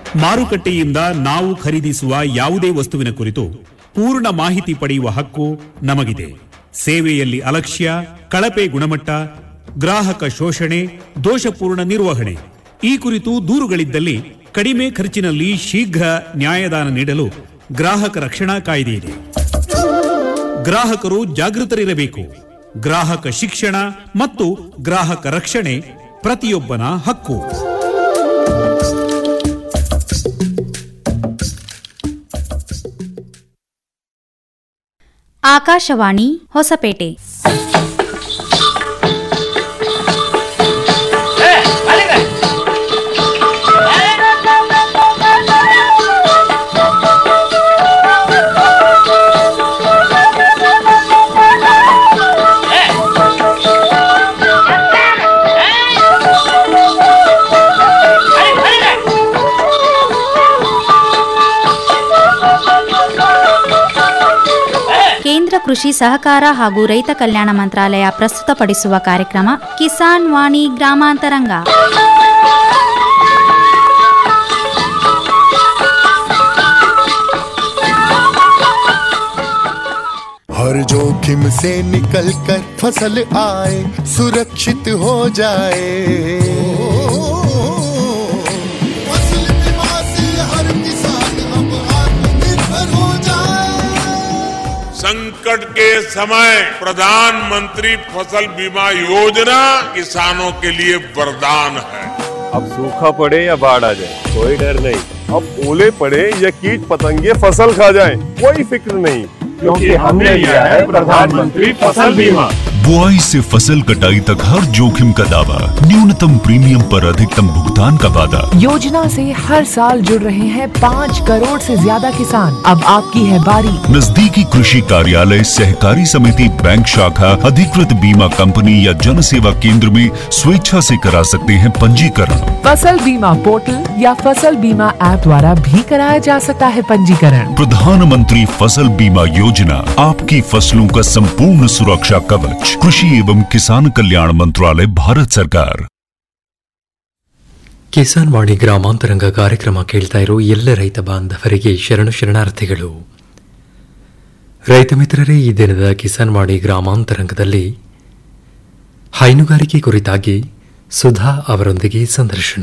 ಮಾರುಕಟ್ಟೆಯಿಂದ ನಾವು ಖರೀದಿಸುವ ಯಾವುದೇ ವಸ್ತುವಿನ ಕುರಿತು ಪೂರ್ಣ ಮಾಹಿತಿ ಪಡೆಯುವ ಹಕ್ಕು ನಮಗಿದೆ ಸೇವೆಯಲ್ಲಿ ಅಲಕ್ಷ್ಯ ಕಳಪೆ ಗುಣಮಟ್ಟ ಗ್ರಾಹಕ ಶೋಷಣೆ ದೋಷಪೂರ್ಣ ನಿರ್ವಹಣೆ ಈ ಕುರಿತು ದೂರುಗಳಿದ್ದಲ್ಲಿ ಕಡಿಮೆ ಖರ್ಚಿನಲ್ಲಿ ಶೀಘ್ರ ನ್ಯಾಯದಾನ ನೀಡಲು ಗ್ರಾಹಕ ರಕ್ಷಣಾ ಕಾಯ್ದೆ ಇದೆ ಗ್ರಾಹಕರು ಜಾಗೃತರಿರಬೇಕು ಗ್ರಾಹಕ ಶಿಕ್ಷಣ ಮತ್ತು ಗ್ರಾಹಕ ರಕ್ಷಣೆ ಪ್ರತಿಯೊಬ್ಬನ ಹಕ್ಕು ಆಕಾಶವಾಣಿ ಹೊಸಪೇಟೆ ಕೇಂದ್ರ ಕೃಷಿ ಸಹಕಾರ ಹಾಗೂ ರೈತ ಕಲ್ಯಾಣ ಮಂತ್ರಾಲಯ ಪ್ರಸ್ತುತಪಡಿಸುವ ಕಾರ್ಯಕ್ರಮ ಕಿಸಾನ್ ವಾಣಿ ಗ್ರಾಮಾಂತರಂಗ हर जोखिम से निकल कर फसल आए सुरक्षित हो जाए फसल बीमा से हर किसान अब आत्मनिर्भर हो जाए संकट के समय प्रधानमंत्री फसल बीमा योजना किसानों के लिए वरदान है अब सूखा पड़े या बाढ़ आ जाए कोई डर नहीं अब ओले पड़े या कीट पतंगे फसल खा जाए कोई फिक्र नहीं क्योंकि हमने लिया है प्रधानमंत्री फसल बीमा बुआई से फसल कटाई तक हर जोखिम का दावा न्यूनतम प्रीमियम पर अधिकतम भुगतान का वादा योजना से हर साल जुड़ रहे हैं पाँच करोड़ से ज्यादा किसान अब आपकी है बारी नजदीकी कृषि कार्यालय सहकारी समिति बैंक शाखा अधिकृत बीमा कंपनी या जन सेवा केंद्र में स्वेच्छा से करा सकते हैं पंजीकरण फसल बीमा पोर्टल या फसल बीमा ऐप द्वारा भी कराया जा सकता है पंजीकरण प्रधानमंत्री फसल बीमा योजना आपकी फसलों का संपूर्ण सुरक्षा कवच कृषि एवं किसान कल्याण मंत्रालय भारत सरकार ಕಿಸಾನ್ ವಾಣಿ ಗ್ರಾಮಾಂತರಂಗ ಕಾರ್ಯಕ್ರಮ ಕೇಳ್ತಾ ಇರೋ ಎಲ್ಲ ರೈತ ಬಾಂಧವರಿಗೆ ಶರಣು ಶರಣಾರ್ಥಿಗಳು ರೈತ ಮಿತ್ರರೇ ಈ ದಿನದ ಕಿಸಾನ್ ವಾಣಿ ಗ್ರಾಮಾಂತರಂಗದಲ್ಲಿ ಹೈನುಗಾರಿಕೆ ಕುರಿತಾಗಿ ಸುಧಾ ಅವರೊಂದಿಗೆ ಸಂದರ್ಶನ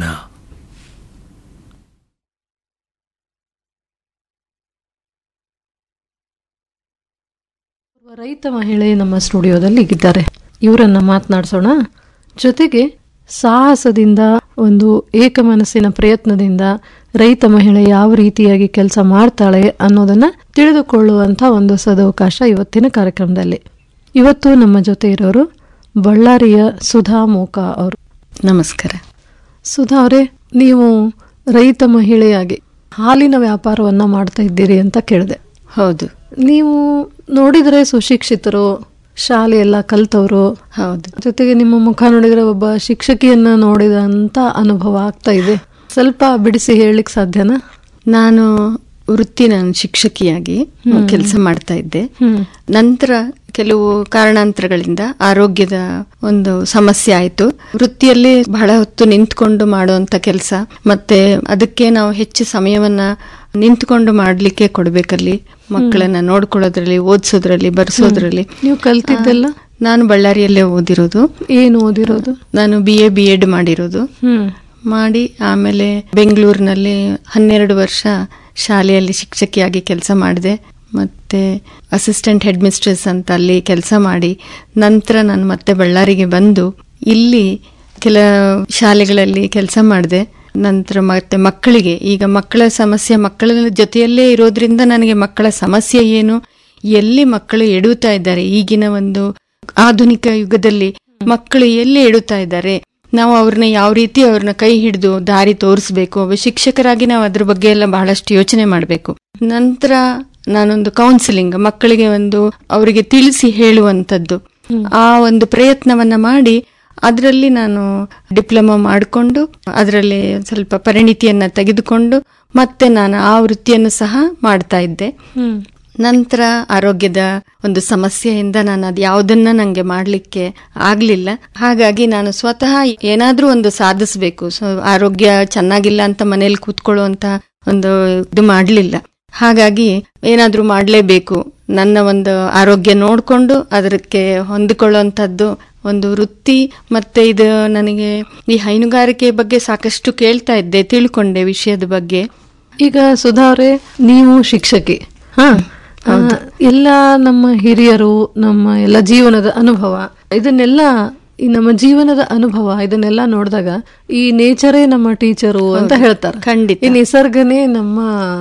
ರೈತ ಮಹಿಳೆ ನಮ್ಮ ಸ್ಟುಡಿಯೋದಲ್ಲಿ ಇದ್ದಾರೆ ಇವರನ್ನ ಮಾತನಾಡಿಸೋಣ ಜೊತೆಗೆ ಸಾಹಸದಿಂದ ಒಂದು ಏಕಮನಸ್ಸಿನ ಪ್ರಯತ್ನದಿಂದ ರೈತ ಮಹಿಳೆ ಯಾವ ರೀತಿಯಾಗಿ ಕೆಲಸ ಮಾಡ್ತಾಳೆ ಅನ್ನೋದನ್ನ ತಿಳಿದುಕೊಳ್ಳುವಂತ ಒಂದು ಸದವಕಾಶ ಇವತ್ತಿನ ಕಾರ್ಯಕ್ರಮದಲ್ಲಿ ಇವತ್ತು ನಮ್ಮ ಜೊತೆ ಇರೋರು ಬಳ್ಳಾರಿಯ ಸುಧಾ ಮೋಕ ಅವರು ನಮಸ್ಕಾರ ಸುಧಾ ಅವರೇ ನೀವು ರೈತ ಮಹಿಳೆಯಾಗಿ ಹಾಲಿನ ವ್ಯಾಪಾರವನ್ನ ಮಾಡ್ತಾ ಇದ್ದೀರಿ ಅಂತ ಕೇಳಿದೆ ಹೌದು ನೀವು ನೋಡಿದ್ರೆ ಸುಶಿಕ್ಷಿತರು ಶಾಲೆ ಎಲ್ಲ ಕಲ್ತವರು ಹೌದು ಜೊತೆಗೆ ನಿಮ್ಮ ಮುಖ ನೋಡಿದ್ರೆ ಒಬ್ಬ ಶಿಕ್ಷಕಿಯನ್ನ ನೋಡಿದಂತ ಅನುಭವ ಆಗ್ತಾ ಇದೆ ಸ್ವಲ್ಪ ಬಿಡಿಸಿ ಹೇಳಲಿಕ್ಕೆ ಸಾಧ್ಯನಾ ನಾನು ವೃತ್ತಿ ನಾನು ಶಿಕ್ಷಕಿಯಾಗಿ ಕೆಲಸ ಮಾಡ್ತಾ ಇದ್ದೆ ನಂತರ ಕೆಲವು ಕಾರಣಾಂತರಗಳಿಂದ ಆರೋಗ್ಯದ ಒಂದು ಸಮಸ್ಯೆ ಆಯಿತು ವೃತ್ತಿಯಲ್ಲಿ ಬಹಳ ಹೊತ್ತು ನಿಂತ್ಕೊಂಡು ಮಾಡುವಂತ ಕೆಲಸ ಮತ್ತೆ ಅದಕ್ಕೆ ನಾವು ಹೆಚ್ಚು ಸಮಯವನ್ನ ನಿಂತ್ಕೊಂಡು ಮಾಡ್ಲಿಕ್ಕೆ ಕೊಡ್ಬೇಕಲ್ಲಿ ಮಕ್ಕಳನ್ನ ನೋಡ್ಕೊಳ್ಳೋದ್ರಲ್ಲಿ ಓದಿಸೋದ್ರಲ್ಲಿ ಬರ್ಸೋದ್ರಲ್ಲಿ ನೀವು ಕಲ್ತಿದ್ದೆಲ್ಲ ನಾನು ಬಳ್ಳಾರಿಯಲ್ಲೇ ಓದಿರೋದು ಏನು ಓದಿರೋದು ನಾನು ಬಿ ಎ ಬಿ ಎಡ್ ಮಾಡಿರೋದು ಹ್ಮ್ ಮಾಡಿ ಆಮೇಲೆ ಬೆಂಗಳೂರಿನಲ್ಲಿ ಹನ್ನೆರಡು ವರ್ಷ ಶಾಲೆಯಲ್ಲಿ ಶಿಕ್ಷಕಿಯಾಗಿ ಕೆಲಸ ಮಾಡಿದೆ ಮತ್ತೆ ಅಸಿಸ್ಟೆಂಟ್ ಹೆಡ್ ಮಿಸ್ಟ್ರೆಸ್ ಅಂತ ಅಲ್ಲಿ ಕೆಲಸ ಮಾಡಿ ನಂತರ ನಾನು ಮತ್ತೆ ಬಳ್ಳಾರಿಗೆ ಬಂದು ಇಲ್ಲಿ ಕೆಲ ಶಾಲೆಗಳಲ್ಲಿ ಕೆಲಸ ಮಾಡಿದೆ ನಂತರ ಮತ್ತೆ ಮಕ್ಕಳಿಗೆ ಈಗ ಮಕ್ಕಳ ಸಮಸ್ಯೆ ಮಕ್ಕಳ ಜೊತೆಯಲ್ಲೇ ಇರೋದ್ರಿಂದ ನನಗೆ ಮಕ್ಕಳ ಸಮಸ್ಯೆ ಏನು ಎಲ್ಲಿ ಮಕ್ಕಳು ಎಡುತ್ತಾ ಇದ್ದಾರೆ ಈಗಿನ ಒಂದು ಆಧುನಿಕ ಯುಗದಲ್ಲಿ ಮಕ್ಕಳು ಎಲ್ಲಿ ಎಡುತ್ತಾ ಇದ್ದಾರೆ ನಾವು ಅವ್ರನ್ನ ಯಾವ ರೀತಿ ಅವ್ರನ್ನ ಕೈ ಹಿಡಿದು ದಾರಿ ತೋರಿಸ್ಬೇಕು ಒಬ್ಬ ಶಿಕ್ಷಕರಾಗಿ ನಾವು ಅದ್ರ ಬಗ್ಗೆ ಎಲ್ಲ ಬಹಳಷ್ಟು ಯೋಚನೆ ಮಾಡಬೇಕು ನಂತರ ನಾನೊಂದು ಕೌನ್ಸಿಲಿಂಗ್ ಮಕ್ಕಳಿಗೆ ಒಂದು ಅವರಿಗೆ ತಿಳಿಸಿ ಹೇಳುವಂಥದ್ದು ಆ ಒಂದು ಪ್ರಯತ್ನವನ್ನ ಮಾಡಿ ಅದರಲ್ಲಿ ನಾನು ಡಿಪ್ಲೊಮಾ ಮಾಡಿಕೊಂಡು ಅದರಲ್ಲಿ ಸ್ವಲ್ಪ ಪರಿಣಿತಿಯನ್ನ ತೆಗೆದುಕೊಂಡು ಮತ್ತೆ ನಾನು ಆ ವೃತ್ತಿಯನ್ನು ಸಹ ಮಾಡ್ತಾ ಇದ್ದೆ ನಂತರ ಆರೋಗ್ಯದ ಒಂದು ಸಮಸ್ಯೆಯಿಂದ ನಾನು ಅದು ಯಾವುದನ್ನ ನಂಗೆ ಮಾಡ್ಲಿಕ್ಕೆ ಆಗ್ಲಿಲ್ಲ ಹಾಗಾಗಿ ನಾನು ಸ್ವತಃ ಏನಾದ್ರೂ ಒಂದು ಸಾಧಿಸಬೇಕು ಸೊ ಆರೋಗ್ಯ ಚೆನ್ನಾಗಿಲ್ಲ ಅಂತ ಮನೇಲಿ ಕೂತ್ಕೊಳ್ಳುವಂತ ಒಂದು ಇದು ಮಾಡ್ಲಿಲ್ಲ ಹಾಗಾಗಿ ಏನಾದ್ರೂ ಮಾಡಲೇಬೇಕು ನನ್ನ ಒಂದು ಆರೋಗ್ಯ ನೋಡಿಕೊಂಡು ಅದಕ್ಕೆ ಹೊಂದಿಕೊಳ್ಳುವಂಥದ್ದು ಒಂದು ವೃತ್ತಿ ಮತ್ತೆ ಇದು ನನಗೆ ಈ ಹೈನುಗಾರಿಕೆ ಬಗ್ಗೆ ಸಾಕಷ್ಟು ಕೇಳ್ತಾ ಇದ್ದೆ ತಿಳ್ಕೊಂಡೆ ವಿಷಯದ ಬಗ್ಗೆ ಈಗ ಸುಧಾ ಅವರೇ ನೀವು ಶಿಕ್ಷಕಿ ಹಾ ಆ, ಎಲ್ಲ ನಮ್ಮ ಹಿರಿಯರು ನಮ್ಮ ಎಲ್ಲ ಜೀವನದ ಅನುಭವ ಇದನ್ನೆಲ್ಲ ಈ ನಮ್ಮ ಜೀವನದ ಅನುಭವ ಇದನ್ನೆಲ್ಲ ನೋಡಿದಾಗ ಈ ನೇಚರೇ ನಮ್ಮ ಟೀಚರು ಅಂತ ಹೇಳ್ತಾರೆ ಖಂಡಿತ. ಈ ನಿಸರ್ಗನೇ ನಮ್ಮ